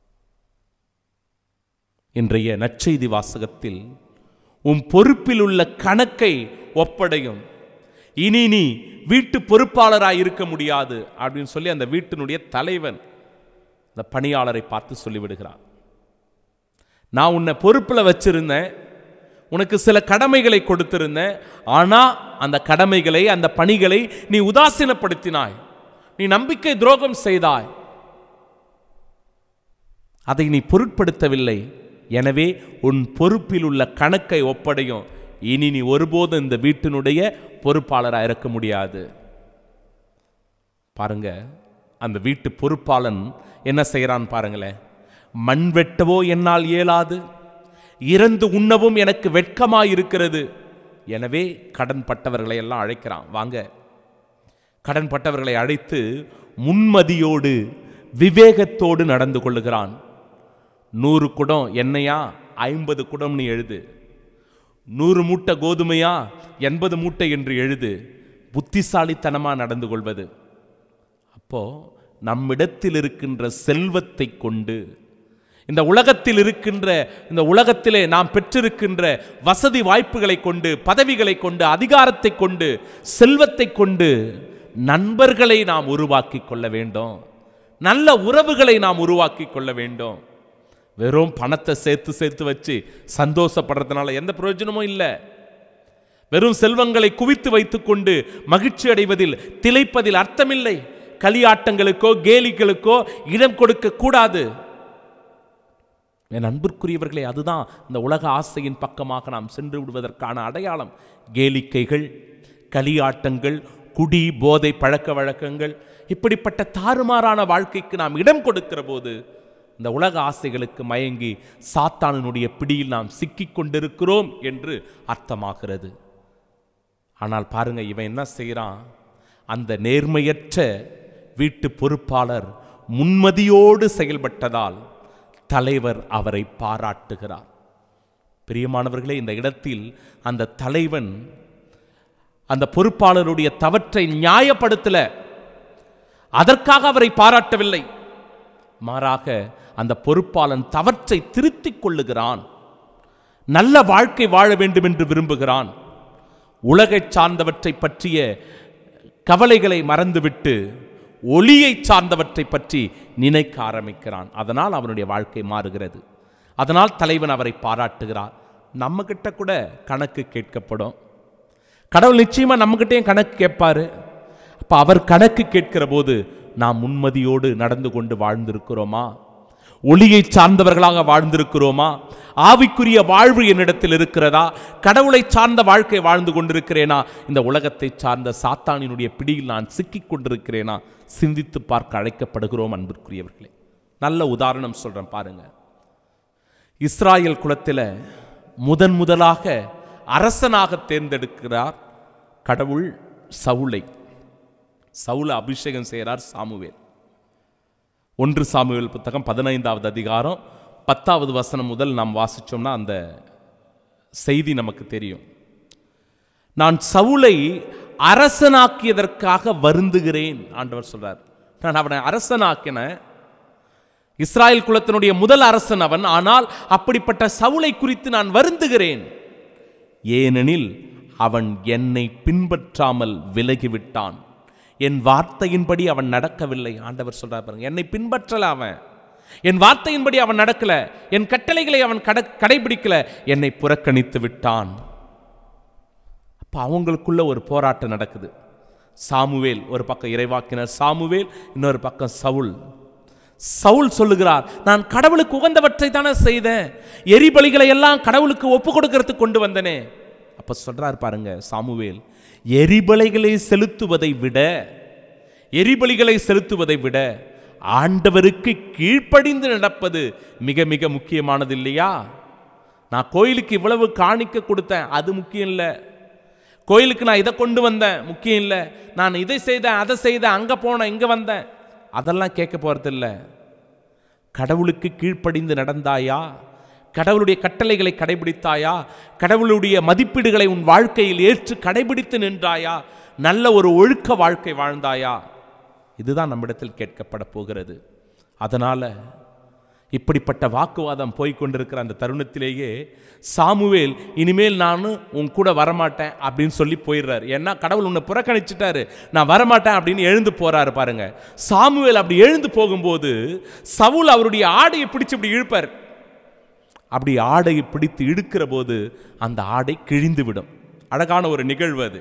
இன்றைய நற்செய்தி வாசகத்தில் உன் பொறுப்பில் உள்ள கணக்கை ஒப்படையும் இனி நீ வீட்டு பொறுப்பாளராய் இருக்க முடியாது அப்படின்னு சொல்லி அந்த வீட்டினுடைய தலைவன் அந்த பணியாளரை பார்த்து சொல்லிவிடுகிறான் நான் உன்னை பொறுப்பில் வச்சிருந்தேன் உனக்கு சில கடமைகளை கொடுத்திருந்தேன் ஆனா அந்த கடமைகளை அந்த பணிகளை நீ உதாசீனப்படுத்தினாய் நீ நம்பிக்கை துரோகம் செய்தாய் அதை நீ பொருட்படுத்தவில்லை எனவே உன் பொறுப்பில் உள்ள கணக்கை ஒப்படையும் இனி நீ ஒருபோதும் இந்த வீட்டினுடைய பொறுப்பாளராக இருக்க முடியாது பாருங்க அந்த வீட்டு பொறுப்பாளன் என்ன செய்கிறான் பாருங்களேன் மண் வெட்டவோ என்னால் இயலாது இறந்து உண்ணவும் எனக்கு வெட்கமாயிருக்கிறது எனவே கடன் பட்டவர்களை எல்லாம் அழைக்கிறான் வாங்க கடன் பட்டவர்களை அழைத்து முன்மதியோடு விவேகத்தோடு நடந்து கொள்ளுகிறான் நூறு குடம் எண்ணெயா ஐம்பது குடம் நீ எழுது நூறு மூட்டை கோதுமையா எண்பது மூட்டை என்று எழுது புத்திசாலித்தனமா நடந்து கொள்வது அப்போ நம்மிடத்தில் இருக்கின்ற செல்வத்தை கொண்டு இந்த உலகத்தில் இருக்கின்ற இந்த உலகத்திலே நாம் பெற்றிருக்கின்ற வசதி வாய்ப்புகளை கொண்டு பதவிகளை கொண்டு அதிகாரத்தை கொண்டு செல்வத்தை கொண்டு நண்பர்களை நாம் உருவாக்கி கொள்ள வேண்டும் நல்ல உறவுகளை நாம் உருவாக்கி கொள்ள வேண்டும் வெறும் பணத்தை சேர்த்து சேர்த்து வச்சு சந்தோஷப்படுறதுனால எந்த பிரயோஜனமும் இல்லை வெறும் செல்வங்களை குவித்து வைத்துக்கொண்டு மகிழ்ச்சி அடைவதில் திளைப்பதில் அர்த்தமில்லை களியாட்டங்களுக்கோ கேலிகளுக்கோ இடம் கொடுக்க கூடாது என் அன்பிற்குரியவர்களே அதுதான் இந்த உலக ஆசையின் பக்கமாக நாம் சென்று விடுவதற்கான அடையாளம் கேளிக்கைகள் களியாட்டங்கள் குடி போதை பழக்க வழக்கங்கள் இப்படிப்பட்ட தாறுமாறான வாழ்க்கைக்கு நாம் இடம் கொடுக்கிற போது இந்த உலக ஆசைகளுக்கு மயங்கி சாத்தானினுடைய பிடியில் நாம் சிக்கிக் கொண்டிருக்கிறோம் என்று அர்த்தமாகிறது ஆனால் பாருங்க இவன் என்ன செய்கிறான் அந்த நேர்மையற்ற வீட்டு பொறுப்பாளர் முன்மதியோடு செயல்பட்டதால் தலைவர் அவரை பாராட்டுகிறார் பிரியமானவர்களே இந்த இடத்தில் அந்த தலைவன் அந்த பொறுப்பாளருடைய தவற்றை நியாயப்படுத்தல அதற்காக அவரை பாராட்டவில்லை மாறாக அந்த பொறுப்பாளன் தவற்றை திருத்திக் கொள்ளுகிறான் நல்ல வாழ்க்கை வாழ வேண்டும் என்று விரும்புகிறான் உலகைச் சார்ந்தவற்றை பற்றிய கவலைகளை மறந்துவிட்டு ஒளியை சார்ந்தவற்றை பற்றி நினைக்க ஆரம்பிக்கிறான் அதனால் அவனுடைய வாழ்க்கை மாறுகிறது அதனால் தலைவன் அவரை பாராட்டுகிறார் நம்ம கிட்ட கூட கணக்கு கேட்கப்படும் கடவுள் நிச்சயமா நம்மகிட்டயும் கணக்கு கேட்பாரு அப்ப அவர் கணக்கு கேட்கிற போது நாம் முன்மதியோடு நடந்து கொண்டு வாழ்ந்திருக்கிறோமா ஒளியை சார்ந்தவர்களாக வாழ்ந்திருக்கிறோமா ஆவிக்குரிய வாழ்வு என்னிடத்தில் இருக்கிறதா கடவுளை சார்ந்த வாழ்க்கை வாழ்ந்து கொண்டிருக்கிறேனா இந்த உலகத்தை சார்ந்த சாத்தானினுடைய பிடியில் நான் சிக்கிக் கொண்டிருக்கிறேனா சிந்தித்து பார்க்க அழைக்கப்படுகிறோம் அன்பிற்குரியவர்களே நல்ல உதாரணம் சொல்றேன் பாருங்க இஸ்ராயல் குலத்தில் முதன் முதலாக அரசனாக தேர்ந்தெடுக்கிறார் கடவுள் சவுலை சவுல அபிஷேகம் செய்கிறார் சாமுவேல் ஒன்று சாமுவேல் புத்தகம் பதினைந்தாவது அதிகாரம் பத்தாவது வசனம் முதல் நாம் வாசிச்சோம்னா அந்த செய்தி நமக்கு தெரியும் நான் சவுலை அரசனாக்கியதற்காக வருந்துகிறேன் ஆண்டவர் சொல்றார் நான் அவனை அரசனாக்கினேன் இஸ்ராயல் குலத்தினுடைய முதல் அரசன் அவன் ஆனால் அப்படிப்பட்ட சவுலை குறித்து நான் வருந்துகிறேன் ஏனெனில் அவன் என்னை பின்பற்றாமல் விலகிவிட்டான் என் வார்த்தையின்படி அவன் நடக்கவில்லை ஆண்டவர் சொல்றார் பாருங்க என்னை பின்பற்றல அவன் என் வார்த்தையின்படி அவன் நடக்கல என் கட்டளைகளை அவன் கட கடைபிடிக்கல என்னை புறக்கணித்து விட்டான் அப்ப அவங்களுக்குள்ள ஒரு போராட்டம் நடக்குது சாமுவேல் ஒரு பக்கம் இறைவாக்கினர் சாமுவேல் இன்னொரு பக்கம் சவுல் சவுல் சொல்லுகிறார் நான் கடவுளுக்கு உகந்தவற்றை தானே செய்தேன் எரிபலிகளை எல்லாம் கடவுளுக்கு ஒப்பு கொடுக்கறதுக்கு கொண்டு வந்தனே அப்ப சொல்றார் பாருங்க சாமுவேல் எரிபலைகளை செலுத்துவதை விட எரிபலிகளை செலுத்துவதை விட ஆண்டவருக்கு கீழ்ப்படிந்து நடப்பது மிக மிக முக்கியமானது இல்லையா நான் கோயிலுக்கு இவ்வளவு காணிக்க கொடுத்தேன் அது முக்கியம் இல்லை கோயிலுக்கு நான் இதை கொண்டு வந்தேன் முக்கியம் இல்லை நான் இதை செய்தேன் அதை செய்தேன் அங்கே போனேன் இங்கே வந்தேன் அதெல்லாம் கேட்க போகிறதில்ல கடவுளுக்கு கீழ்ப்படிந்து நடந்தாயா கடவுளுடைய கட்டளைகளை கடைபிடித்தாயா கடவுளுடைய மதிப்பீடுகளை உன் வாழ்க்கையில் ஏற்று கடைபிடித்து நின்றாயா நல்ல ஒரு ஒழுக்க வாழ்க்கை வாழ்ந்தாயா இதுதான் நம்மிடத்தில் கேட்கப்பட போகிறது அதனால இப்படிப்பட்ட வாக்குவாதம் போய் கொண்டிருக்கிற அந்த தருணத்திலேயே சாமுவேல் இனிமேல் நான் உன் கூட வரமாட்டேன் அப்படின்னு சொல்லி போயிடுறாரு ஏன்னா கடவுள் உன்னை புறக்கணிச்சிட்டாரு நான் வரமாட்டேன் அப்படின்னு எழுந்து போறாரு பாருங்க சாமுவேல் அப்படி எழுந்து போகும்போது சவுல் அவருடைய ஆடையை பிடிச்சு இப்படி இழுப்பார் அப்படி ஆடையை பிடித்து இழுக்கிற போது அந்த ஆடை கிழிந்து விடும் அழகான ஒரு நிகழ்வு அது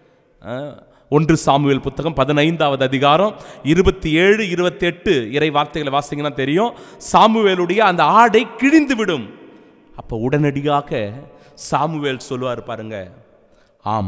அஹ், ஒன்று சாமுவேல் புத்தகம் பதினைந்தாவது அதிகாரம் இருபத்தி ஏழு இருபத்தி எட்டு இறை வார்த்தைகளை வாசிங்கன்னா தெரியும் சாமுவேலுடைய அந்த ஆடை கிழிந்து விடும் அப்போ உடனடியாக சாமுவேல் சொல்லுவார் பாருங்க ஆம்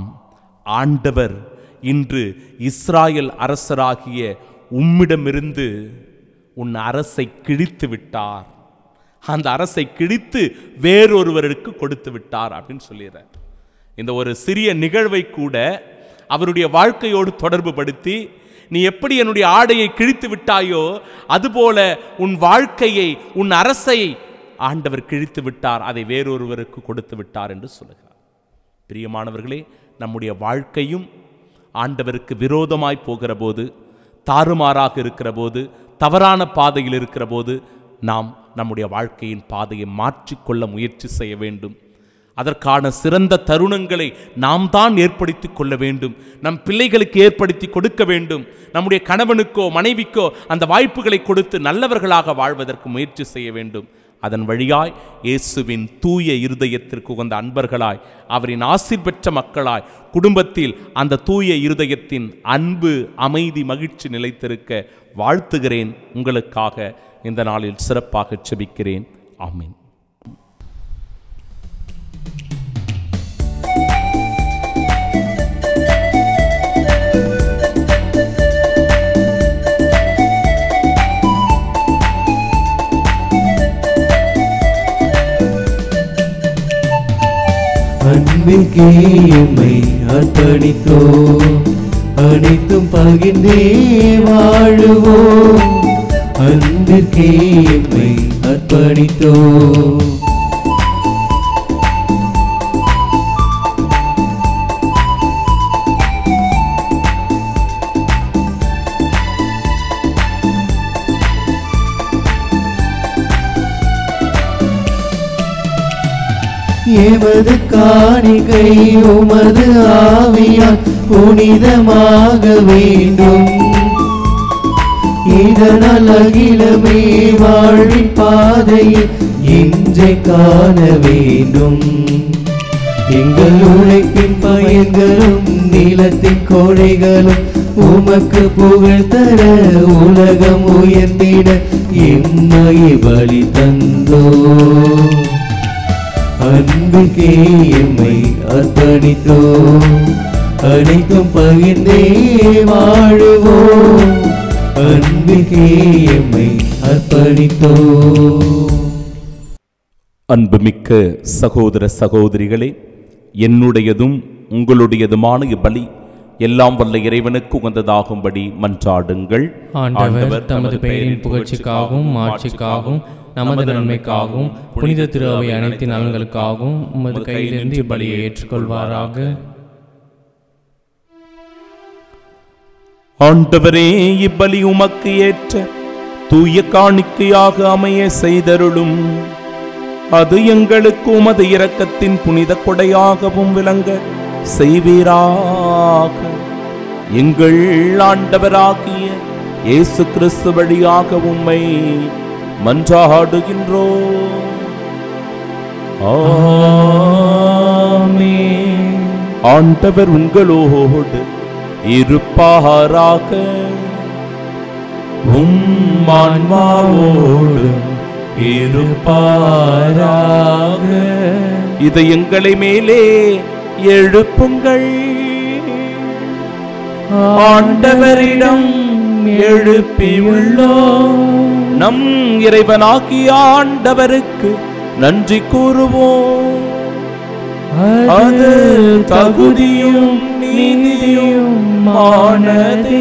ஆண்டவர் இன்று இஸ்ராயல் அரசராகிய உம்மிடமிருந்து உன் அரசை கிழித்து விட்டார் அந்த அரசை கிழித்து வேறொருவருக்கு கொடுத்து விட்டார் அப்படின்னு சொல்லிடுறார் இந்த ஒரு சிறிய நிகழ்வை கூட அவருடைய வாழ்க்கையோடு தொடர்பு படுத்தி நீ எப்படி என்னுடைய ஆடையை கிழித்து விட்டாயோ அதுபோல உன் வாழ்க்கையை உன் அரசை ஆண்டவர் கிழித்து விட்டார் அதை வேறொருவருக்கு கொடுத்து விட்டார் என்று சொல்லுகிறார் பிரியமானவர்களே நம்முடைய வாழ்க்கையும் ஆண்டவருக்கு விரோதமாய் போகிற போது தாறுமாறாக இருக்கிற போது தவறான பாதையில் இருக்கிற போது நாம் நம்முடைய வாழ்க்கையின் பாதையை மாற்றிக்கொள்ள முயற்சி செய்ய வேண்டும் அதற்கான சிறந்த தருணங்களை நாம் தான் ஏற்படுத்தி கொள்ள வேண்டும் நம் பிள்ளைகளுக்கு ஏற்படுத்தி கொடுக்க வேண்டும் நம்முடைய கணவனுக்கோ மனைவிக்கோ அந்த வாய்ப்புகளை கொடுத்து நல்லவர்களாக வாழ்வதற்கு முயற்சி செய்ய வேண்டும் அதன் வழியாய் இயேசுவின் தூய இருதயத்திற்கு உகந்த அன்பர்களாய் அவரின் ஆசீர் பெற்ற மக்களாய் குடும்பத்தில் அந்த தூய இருதயத்தின் அன்பு அமைதி மகிழ்ச்சி நிலைத்திருக்க வாழ்த்துகிறேன் உங்களுக்காக இந்த நாளில் சிறப்பாக செபிக்கிறேன் ஆமென்
அன்பிற்கே எம்மை அர்ப்பணித்தோ அனைத்தும் பகிர்ந்தே வாழுவோம் அன்பிற்கே எம்மை அர்ப்பணித்தோ எமது காணிகை உமது ஆவியால் புனிதமாக வேண்டும் இதனால் அகிலமே வாழ்வின் பாதையில் இன்றை காண வேண்டும் எங்கள் உழைப்பின் பயன்களும் நிலத்தின் கொடைகளும் உமக்கு புகழ் தர உலகம் உயர்த்திட எம்மை பலி தந்தோ அன்புக்கே எம்மை அர்ப்பணித்தோ அனைத்தும் பகிர்ந்தே வாழுவோம் அன்புக்கே எம்மை அர்ப்பணித்தோ
அன்புமிக்க சகோதர சகோதரிகளே என்னுடையதும் உங்களுடையதுமான இப்பலி எல்லாம் வல்ல இறைவனுக்கு உகந்ததாகும்படி மன்றாடுங்கள்
ஆண்டவர் தமது பெயரின் புகழ்ச்சிக்காகவும் மாட்சிக்காகவும் நமது நன்மைக்காகவும் புனித திரு அவை அனைத்து நலன்களுக்காகவும் உமது கையிலிருந்து இப்பலியை ஏற்றுக்கொள்வாராக
ஆண்டவரே இப்பலி உமக்கு ஏற்ற தூய காணிக்கையாக அமைய செய்தருளும் அது எங்களுக்கு உமது இரக்கத்தின் புனித கொடையாகவும் விளங்க செய்வீராக எங்கள் ஆண்டவராகிய இயேசு கிறிஸ்து வழியாக உம்மை மன்றாடுகின்றோ ஆண்டவர் உங்களோடு இருப்பாராக உம் ஆன்மாவோடும் இருப்பாராக இதை எங்களை மேலே எழுப்புங்கள் ஆண்டவரிடம் எழுப்பியுள்ளோம் நம் இறைவனாகிய ஆண்டவருக்கு நன்றி கூறுவோம் அது தகுதியும் நீதியும் ஆனதே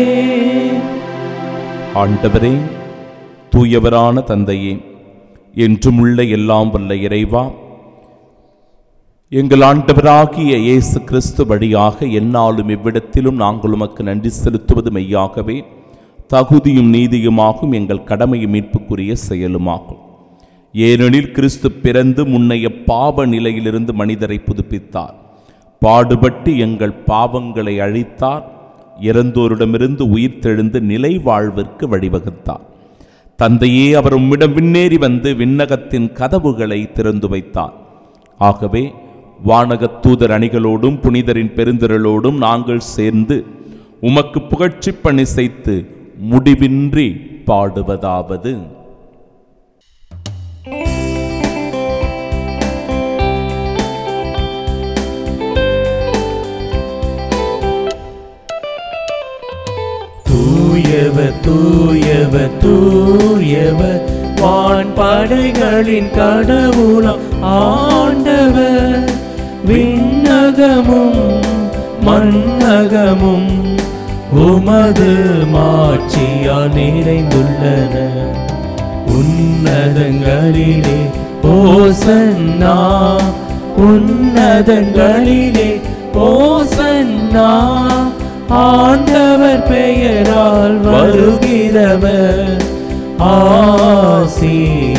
ஆண்டவரே தூயவரான தந்தையே என்றுமுள்ள எல்லாம் வல்ல இறைவா எங்கள் ஆண்டவராகிய இயேசு கிறிஸ்து வழியாக எந்நாளும் இவ்விடத்திலும் நாங்கள் உமக்கு நன்றி செலுத்துவது மெய்யாகவே தகுதியும் நீதியுமாகும் எங்கள் கடமையும் மீட்புக்குரிய செயலுமாகும் ஏனெனில் கிறிஸ்து பிறந்து முன்னைய பாவ நிலையிலிருந்து மனிதரை புதுப்பித்தார் பாடுபட்டு எங்கள் பாவங்களை அழித்தார் இறந்தோரிடமிருந்து உயிர்த்தெழுந்து நிலை வாழ்விற்கு வழிவகுத்தார் தந்தையே அவர் உம்மிடம் விண்ணேறி வந்து விண்ணகத்தின் கதவுகளை திறந்து வைத்தார் ஆகவே வானகத் தூதர் அணிகளோடும் புனிதரின் பெருந்திரளோடும் நாங்கள் சேர்ந்து உமக்கு புகழ்ச்சி பணி செய்து முடிவின்றி பாடுவதாவது
தூயவர் தூயவர் தூயவர் வான் படைகளின் கடவுளம் ஆண்டவர் விண்ணகமும் மண்ணகமும் உமது மாட்சியா நிறைந்துள்ளன உன்னதங்களிலே ஓசன்னா உன்னதங்களிலே ஓசன்னா ஆண்டவர் பெயரால் வருகிறவர் ஆசி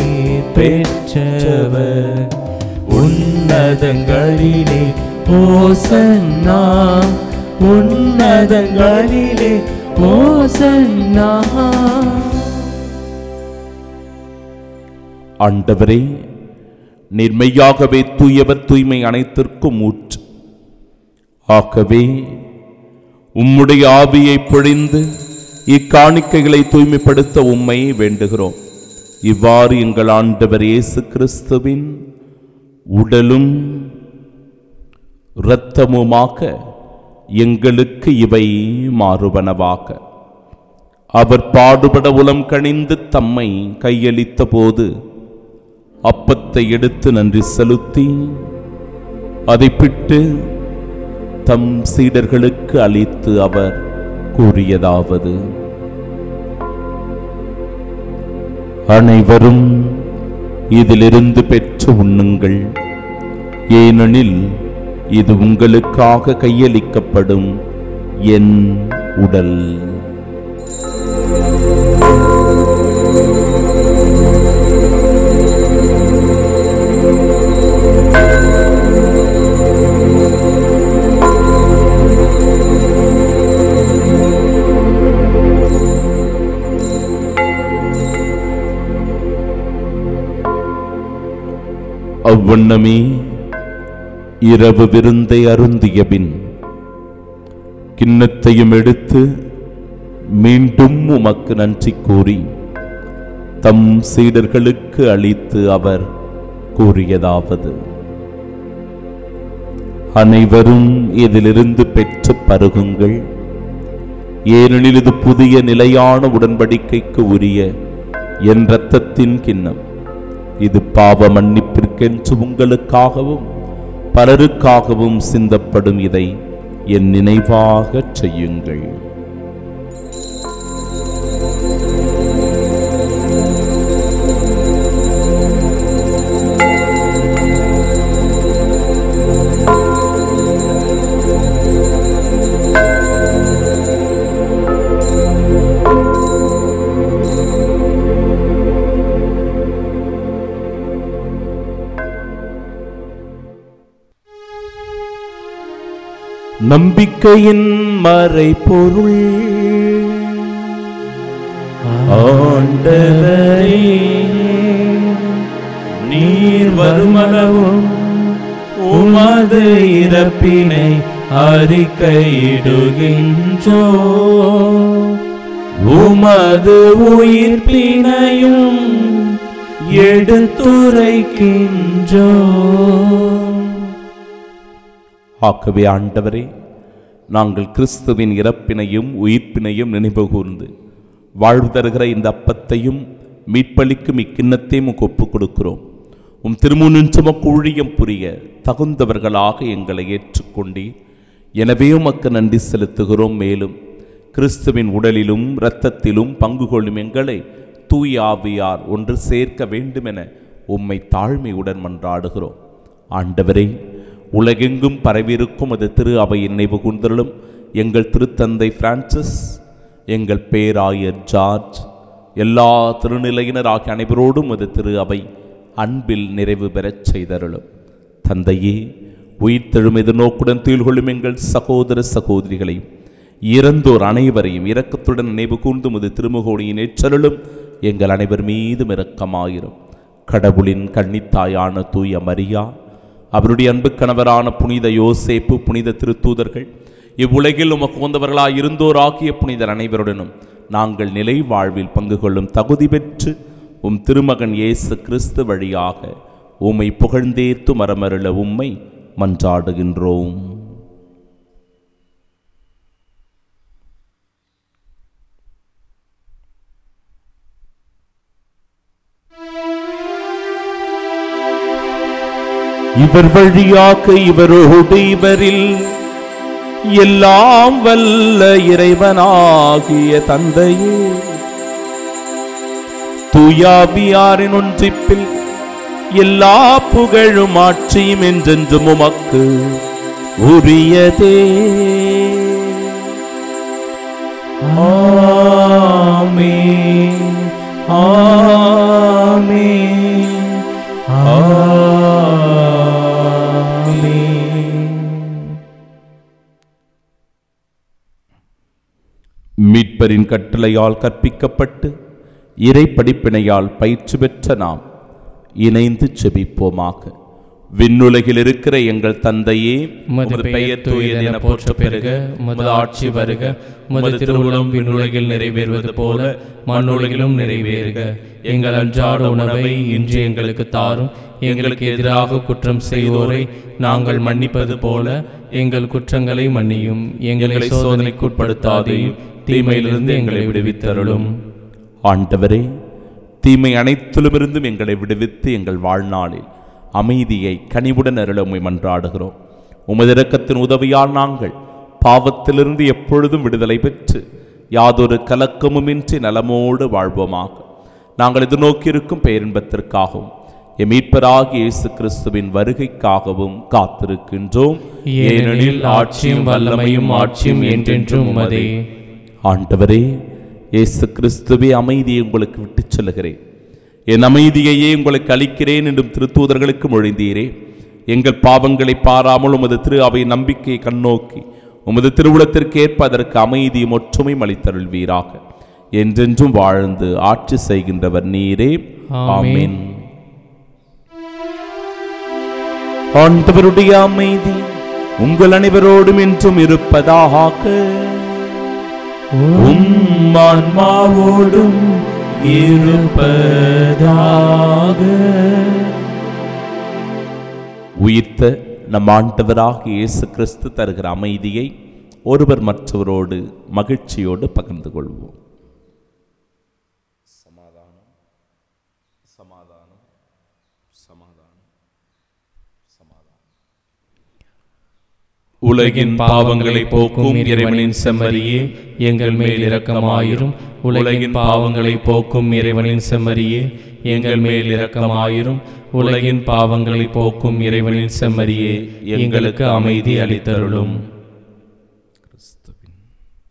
பெற்றவர் உன்னதங்களிலே ஓசன்னா உன்னதங்களிலே ஓசன்னா
ஆண்டவரே நிர்மையாகவே தூயவர் தூய்மை அனைத்திற்கும் ஊற்று ஆகவே உம்முடைய ஆவியை பொழிந்து இக்காணிக்கைகளை தூய்மைப்படுத்த உம்மை வேண்டுகிறோம் இவ்வாறு எங்கள் ஆண்டவர் இயேசு கிறிஸ்துவின் உடலும் இரத்தமுமாக எங்களுக்கு இவை மாறுபனவாக அவர் பாடுபட உளம் கணிந்து தம்மை கையளித்த போது அப்பத்தை எடுத்து நன்றி செலுத்தி அதை பிட்டு தம் சீடர்களுக்கு அளித்து அவர் கூறியதாவது அனைவரும் இதிலிருந்து பெற்று உண்ணுங்கள் ஏனெனில் இது உங்களுக்காக கையளிக்கப்படும் என் உடல் அவ்வண்ணமே இரவு விருந்தை அருந்திய பின் கிண்ணத்தையும் எடுத்து மீண்டும் உமக்கு நன்றி கூறி தம் சீடர்களுக்கு அளித்து அவர் கூறியதாவது அனைவரும் இதிலிருந்து பெற்று பருகுங்கள் ஏனெனில் இது புதிய நிலையான உடன்படிக்கைக்கு உரிய என் இரத்தத்தின் கிண்ணம் இது பாவ மன்னிப்பிற்கென்று உங்களுக்காகவும் பலருக்காகவும் சிந்தப்படும் இதை என் நினைவாகச் செய்யுங்கள் நம்பிக்கையின் மறைபொருள்
ஆண்டவரே நீர் வருமளவும் உமது இறப்பினை அறிக்கையிடுகின்றோ உமது உயிர்ப்பினையும் எடுத்துரைக்கின்றோ
ஆகவே ஆண்டவரே நாங்கள் கிறிஸ்துவின் இறப்பினையும் உயிர்ப்பினையும் நினைவு கூர்ந்து வாழ்வு தருகிற இந்த அப்பத்தையும் மீட்பளிக்கும் இக்கிண்ணத்தையும் உமக்கு ஒப்புக் கொடுக்கிறோம் உம் திருமுனின் சுமக்கு ஊழியம் புரிய தகுந்தவர்களாக எங்களை ஏற்றுக்கொண்டீர் எனவே உமக்கு நன்றி செலுத்துகிறோம் மேலும் கிறிஸ்துவின் உடலிலும் இரத்தத்திலும் பங்கு கொள்ளும் எங்களை தூய ஆவியார் ஒன்று சேர்க்க வேண்டுமென உம்மை தாழ்மையுடன் மன்றாடுகிறோம் ஆண்டவரே உலகெங்கும் பரவியிருக்கும் அது திரு அவை நினைவு கூர்ந்தருளும் எங்கள் திருத்தந்தை பிரான்சிஸ் எங்கள் பேராயர் ஜார்ஜ் எல்லா திருநிலையினர் ஆகிய அனைவரோடும் அது திரு அவை அன்பில் நிறைவு பெறச் செய்தருளும் தந்தையே உயிர்த்தெழும் எதிர்நோக்குடன் துயில்கொள்ளும் எங்கள் சகோதர சகோதரிகளையும் இறந்தோர் அனைவரையும் இரக்கத்துடன் நினைவு கூர்ந்து முது திருமுகோடியின் ஏற்றருளும் எங்கள் அனைவர் மீதும் இரக்கமாயிரும் கடவுளின் கன்னித்தாயான தூய மரியா அவருடைய அன்பு கணவரான புனித யோசேப்பு புனித திருத்தூதர்கள் இவ்வுலகில் உமக்கு வந்தவர்களாய் இருந்தோர் ஆகிய புனிதர் அனைவருடனும் நாங்கள் நிலை வாழ்வில் பங்கு கொள்ளும் தகுதி பெற்று உம் திருமகன் இயேசு கிறிஸ்து வழியாக உம்மை புகழ்ந்தேத்து மரமருள உம்மை மன்றாடுகின்றோம் இவர் வழியாக இவரோடு இவரில் எல்லாம் வல்ல இறைவனாகிய தந்தையே தூயாவியாரின் ஒன்றிப்பில் எல்லா புகழும் ஆட்சியும் என்றென்றும் உமக்கு உரியதே
ஆமென் ஆமென் ஆமென்
மீட்பரின் கட்டளையால் கற்பிக்கப்பட்டு இறை படிப்பினையால் பயிற்சி பெற்ற நாம் இணைந்து செபிப்போமாக விண்ணுலகில் இருக்கிற எங்கள் தந்தையே
உமது பெயர் தூயதென போற்ற பெருக உமது ஆட்சி வருக உமது திருவுளம் விண்ணுலகில் நிறைவேறுவது போல மண்ணுலகிலும் நிறைவேறுக எங்கள் அன்றாட உணவை இன்று எங்களுக்கு தாரும் எங்களுக்கு எதிராக குற்றம் செய்வோரை நாங்கள் மன்னிப்பது போல எங்கள் குற்றங்களை மன்னியும் எங்களை சோதனைக்குட்படுத்தாதையும் தீமையிலிருந்து எங்களை விடுவித்தருளும்
ஆண்டவரே தீமை அனைத்திலுமிருந்தும் எங்களை விடுவித்து எங்கள் வாழ்நாளில் அமைதியை கனிவுடன் அருள உம்மை மன்றாடுகிறோம் உமது இரக்கத்தின் உதவியால் நாங்கள் பாவத்திலிருந்து எப்பொழுதும் விடுதலை பெற்று யாதொரு கலக்கமுமின்றி நலமோடு வாழ்வோமாக நாங்கள் எதிர்நோக்கியிருக்கும் பேரின்பத்திற்காகவும் எம் மீட்பராகிய இயேசு கிறிஸ்துவின் வருகைக்காகவும் காத்திருக்கின்றோம்
ஏனெனில் ஆட்சியும் வல்லமையும் ஆட்சியும் என்றென்றும் உமதே
ஆண்டவரே இயேசு கிறிஸ்துவே அமைதியை உங்களுக்கு விட்டுச் செல்கிறேன் என் அமைதியையே உங்களுக்கு அளிக்கிறேன் என்றும் திருத்தூதர்களுக்கு மொழிந்தீரே எங்கள் பாவங்களை பாராமல் உமது திரு அவை நம்பிக்கையை கண்ணோக்கி உமது திருவுளத்திற்கு ஏற்ப அதற்கு அமைதியும் ஒற்றுமையும் அளித்தருள்வீராக என்றென்றும் வாழ்ந்து ஆட்சி செய்கின்றவர் நீரே ஆமென் ஆண்டவருடைய அமைதி உங்கள் அனைவரோடும் என்றும் இருப்பதாக
உம் ஆன்மாவோடும் இருப்பதாக
உயிர்த்த நம் ஆண்டவராக இயேசு கிறிஸ்து தருகிற அமைதியை ஒருவர் மற்றவரோடு மகிழ்ச்சியோடு பகிர்ந்து கொள்வோம் சமாதானம் சமாதானம் சமாதானம் சமாதானம்
உலகின் பாவங்களை போக்கும் இறைவனின் செம்மறியே எங்கள் மேல் இரக்கமாயிரும் உலகின் பாவங்களை போக்கும் இறைவனின் செம்மறியே எங்கள் மேல் இரக்கமாயிரும் உலகின் பாவங்களை போக்கும் இறைவனின் செம்மறியே எங்களுக்கு அமைதி அளித்தருளும்
கிறிஸ்துவின்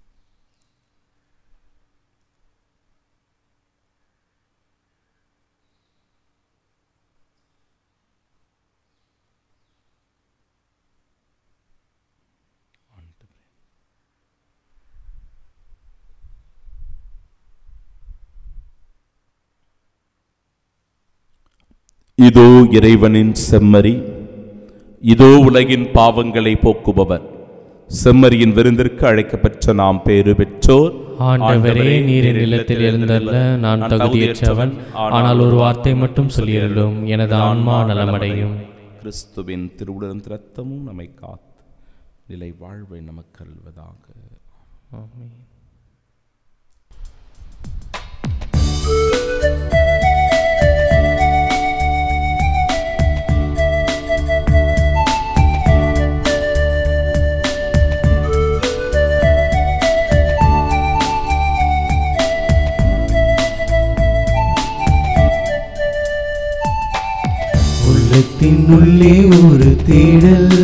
இதோ இறைவனின் செம்மறி இதோ உலகின் பாவங்களை போக்குபவர் செம்மறியின் விருந்திற்கு அழைக்கப்பெற்ற நாம் பேறு பெற்றோர்
ஆண்டவரே நீரின் இல்லத்தில் இருந்தல்ல நான் தகுதியற்றவன் ஆனால் ஒரு வார்த்தை மட்டும் சொல்லியருளும் எனது ஆன்மா நலமடையும்
கிறிஸ்துவின் திருவுடன் ரத்தமும் நம்மை காத்து நிலை வாழ்வை நமக்கு அல்வதாக
ஆமென்
உள்ளத்தின் உள்ளே ஒரு தேடல்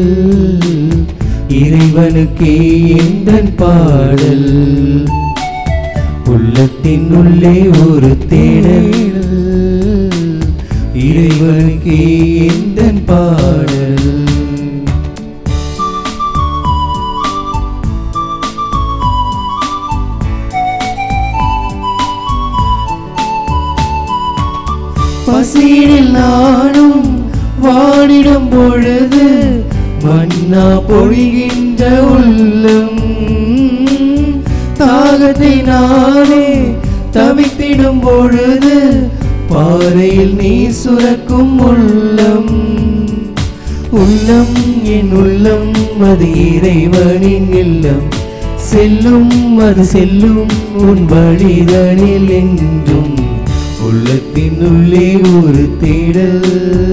இறைவனுக்கே எந்தன் பாடல் உள்ளத்தின் உள்ளே ஒரு தேடல் இறைவனுக்கே எந்தன் பாடல் பசியில் நானும் வாடிடும் பொழுது மன்னா பொழிகின்ற உள்ளம் தாகத்தை நானே தவித்திடும் பொழுது பாறையில் நீ சுரக்கும் உள்ளம் உள்ளம் என் உள்ளம் அது இறைவனின் இல்லம் செல்லும் அது செல்லும் உன் வழிதனில் என்றும் உள்ளத்தின் உள்ளே ஒரு தேடல்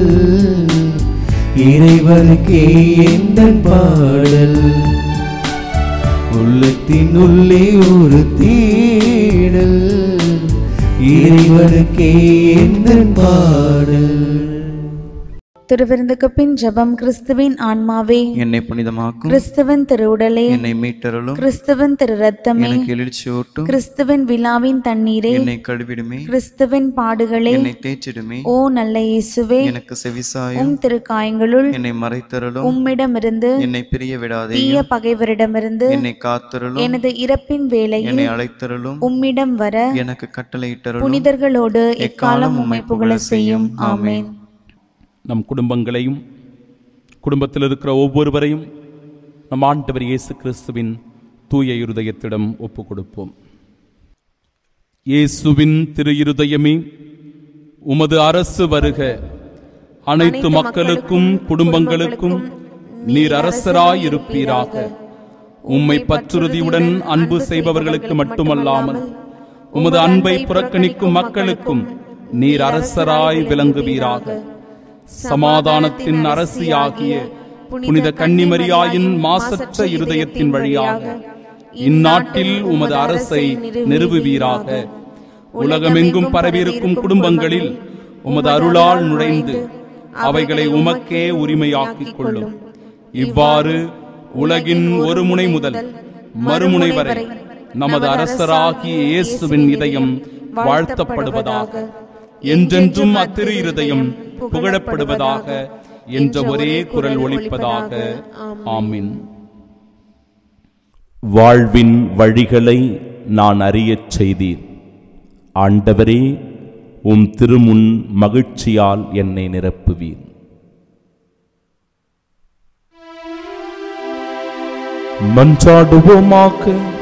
இறைவனுக்கே எந்த பாடல் உள்ளத்தின் உள்ளே ஒரு தேடல் இறைவனுக்கே எந்த பாடல்
திருவிருந்துக்கு பின் ஜெபம் கிறிஸ்துவின் ஆன்மாவே
என்னை புனிதமாக்கும்
கிறிஸ்துவின் திருவுடலே
என்னை மீட்டருளும்
கிறிஸ்துவின் திரு ரத்தமே
எனக்கு எழுச்சியூட்டும்
கிறிஸ்துவின் விழாவின் தண்ணீரே
என்னை கழுவிடுமே
கிறிஸ்துவின் பாடுகளே
என்னை தேய்ச்சிடுமே
ஓ நல்ல இயேசுவே
எனக்கு செவிசாயும்
உம் திருக்காயங்களுள்
என்னை மறைத்தருளும்
உம்மிடமிருந்து
என்னை பிரிய விடாதே
தீய பகைவரிடமிருந்து
என்னை காத்தருளும்
எனது இறப்பின் வேளையில்
என்னை அழைத்தருளும்
உம்மிடம் வர
எனக்கு கட்டளையிட்டருளும்
புனிதர்களோடு எக்காலம் உம்மை புகழ செய்யும் ஆமென்
நம் குடும்பங்களையும் குடும்பத்தில் இருக்கிற ஒவ்வொருவரையும் நம் ஆண்டவர் இயேசு கிறிஸ்துவின் தூய இருதயத்திடம் ஒப்பு கொடுப்போம் இயேசுவின் திரு இருதயமே உமது அரசு வருக அனைத்து மக்களுக்கும் குடும்பங்களுக்கும் நீர் அரசராயிருப்பீராக உம்மை பற்றுறுதியுடன் அன்பு செய்பவர்களுக்கு மட்டுமல்லாமல் உமது அன்பை புறக்கணிக்கும் மக்களுக்கும் நீர் அரசராய் விளங்குவீராக சமாதானத்தின் அரசியாகிய புனித கன்னிமரியாயின் மாசற்ற இருதயத்தின் வழியாக இந்நாட்டில் உமது அரசை நிறுவுவீராக உலகமெங்கும் பரவியிருக்கும் குடும்பங்களில் உமது அருளால் நுழைந்து அவைகளை உமக்கே உரிமையாக்கிக் கொள்ளும் இவ்வாறு உலகின் ஒரு முனை முதல் மறுமுனை வரை நமது அரசராகிய இயேசுவின் இதயம் வாழ்த்தப்படுவதாக என்றென்றும் அத்திரு இருதயம் புகழப்படுவதாக என்ற ஒரே குரல் ஒலிப்பதாக ஆமின் வாழ்வின் வழிகளை நான் அறியச் செய்தீர் ஆண்டவரே உம் திருமுன் மகிழ்ச்சியால் என்னை நிரப்புவீர் மன்றாடுவோமாக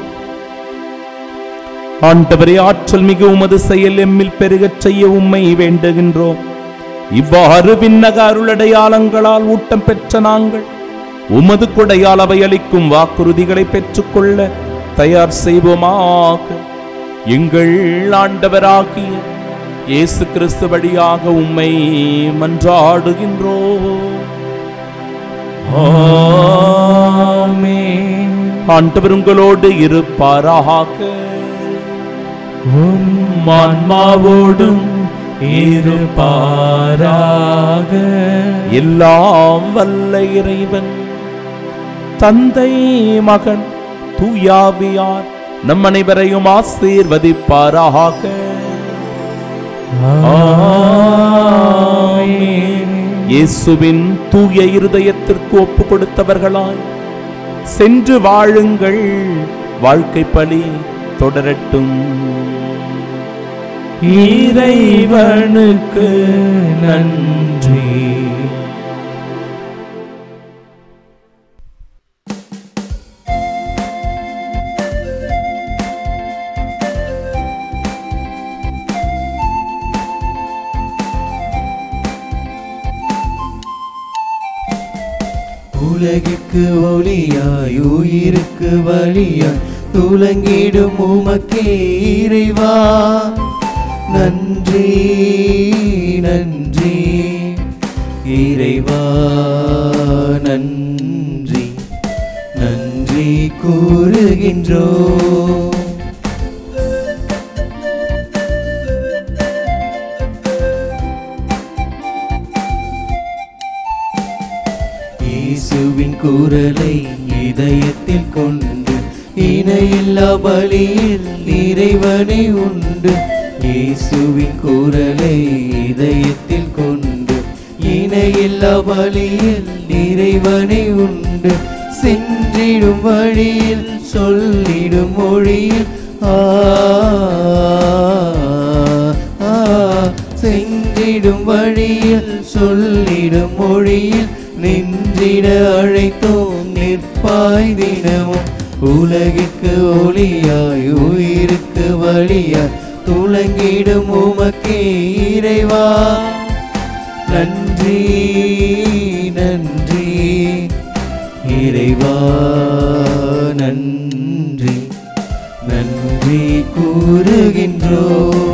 ஆண்டவரே ஆற்றல் மிகு உமது செயல் எம்மில் பெருகச் செய்ய உம்மை வேண்டுகின்றோம் இவ்வாறு விண்ணக அருளடையாளங்களால் ஊட்டம் பெற்ற நாங்கள் உமது கொடையால் அவை அளிக்கும் வாக்குறுதிகளை பெற்றுக்கொள்ள தயார் செய்வோமாக எங்கள் ஆண்டவராகிய இயேசு கிறிஸ்து வழியாக உம்மை மன்றாடுகின்றோம்
ஆமென்
ஆண்டவர் உங்களோடு இருப்பாராக
உம் ஆன்மாவோடும் இருப்பாராக
எல்லாம் வல்ல இறைவன் தந்தை மகன் தூயாவியார் நம் அனைவரையும் ஆசீர்வதிப்பாராக
ஆமென்
இயேசுவின் தூய இருதயத்திற்கு ஒப்பு கொடுத்தவர்களாய் சென்று வாழுங்கள் வாழ்க்கை பலி தொடரட்டும்
இறைவனுக்கு நன்றி உலகிற்கு வாழ்வுக்கு ஒளியாய் உயிருக்கு வழியாய் துலங்கிடும் உமக்கே இறைவா நன்றி நன்றி இறைவா நன்றி நன்றி கூறுகின்றோ இயேசுவின் குரலை இதயத்தில் கொண்டு இணையில்லா பலியில் இறைவனை உண்டு இயேசுவின் குரலை இதயத்தில் கொண்டு இணையில்லா பலியில் இறைவனை உண்டு சென்றிடும் வழியில் சொல்லிடும் மொழியில் ஆ ஆ, சென்றிடும் வழியில் சொல்லிடும் மொழியில் நின்றிட அழைத்தோம் நிற்பாய் தினமும் உலகிற்கு ஒளியாய் உயிருக்கு வழியாய் துளங்கிடும் உமக்கே இறைவா நன்றி நன்றி இறைவா நன்றி நன்றி கூறுகின்றோம்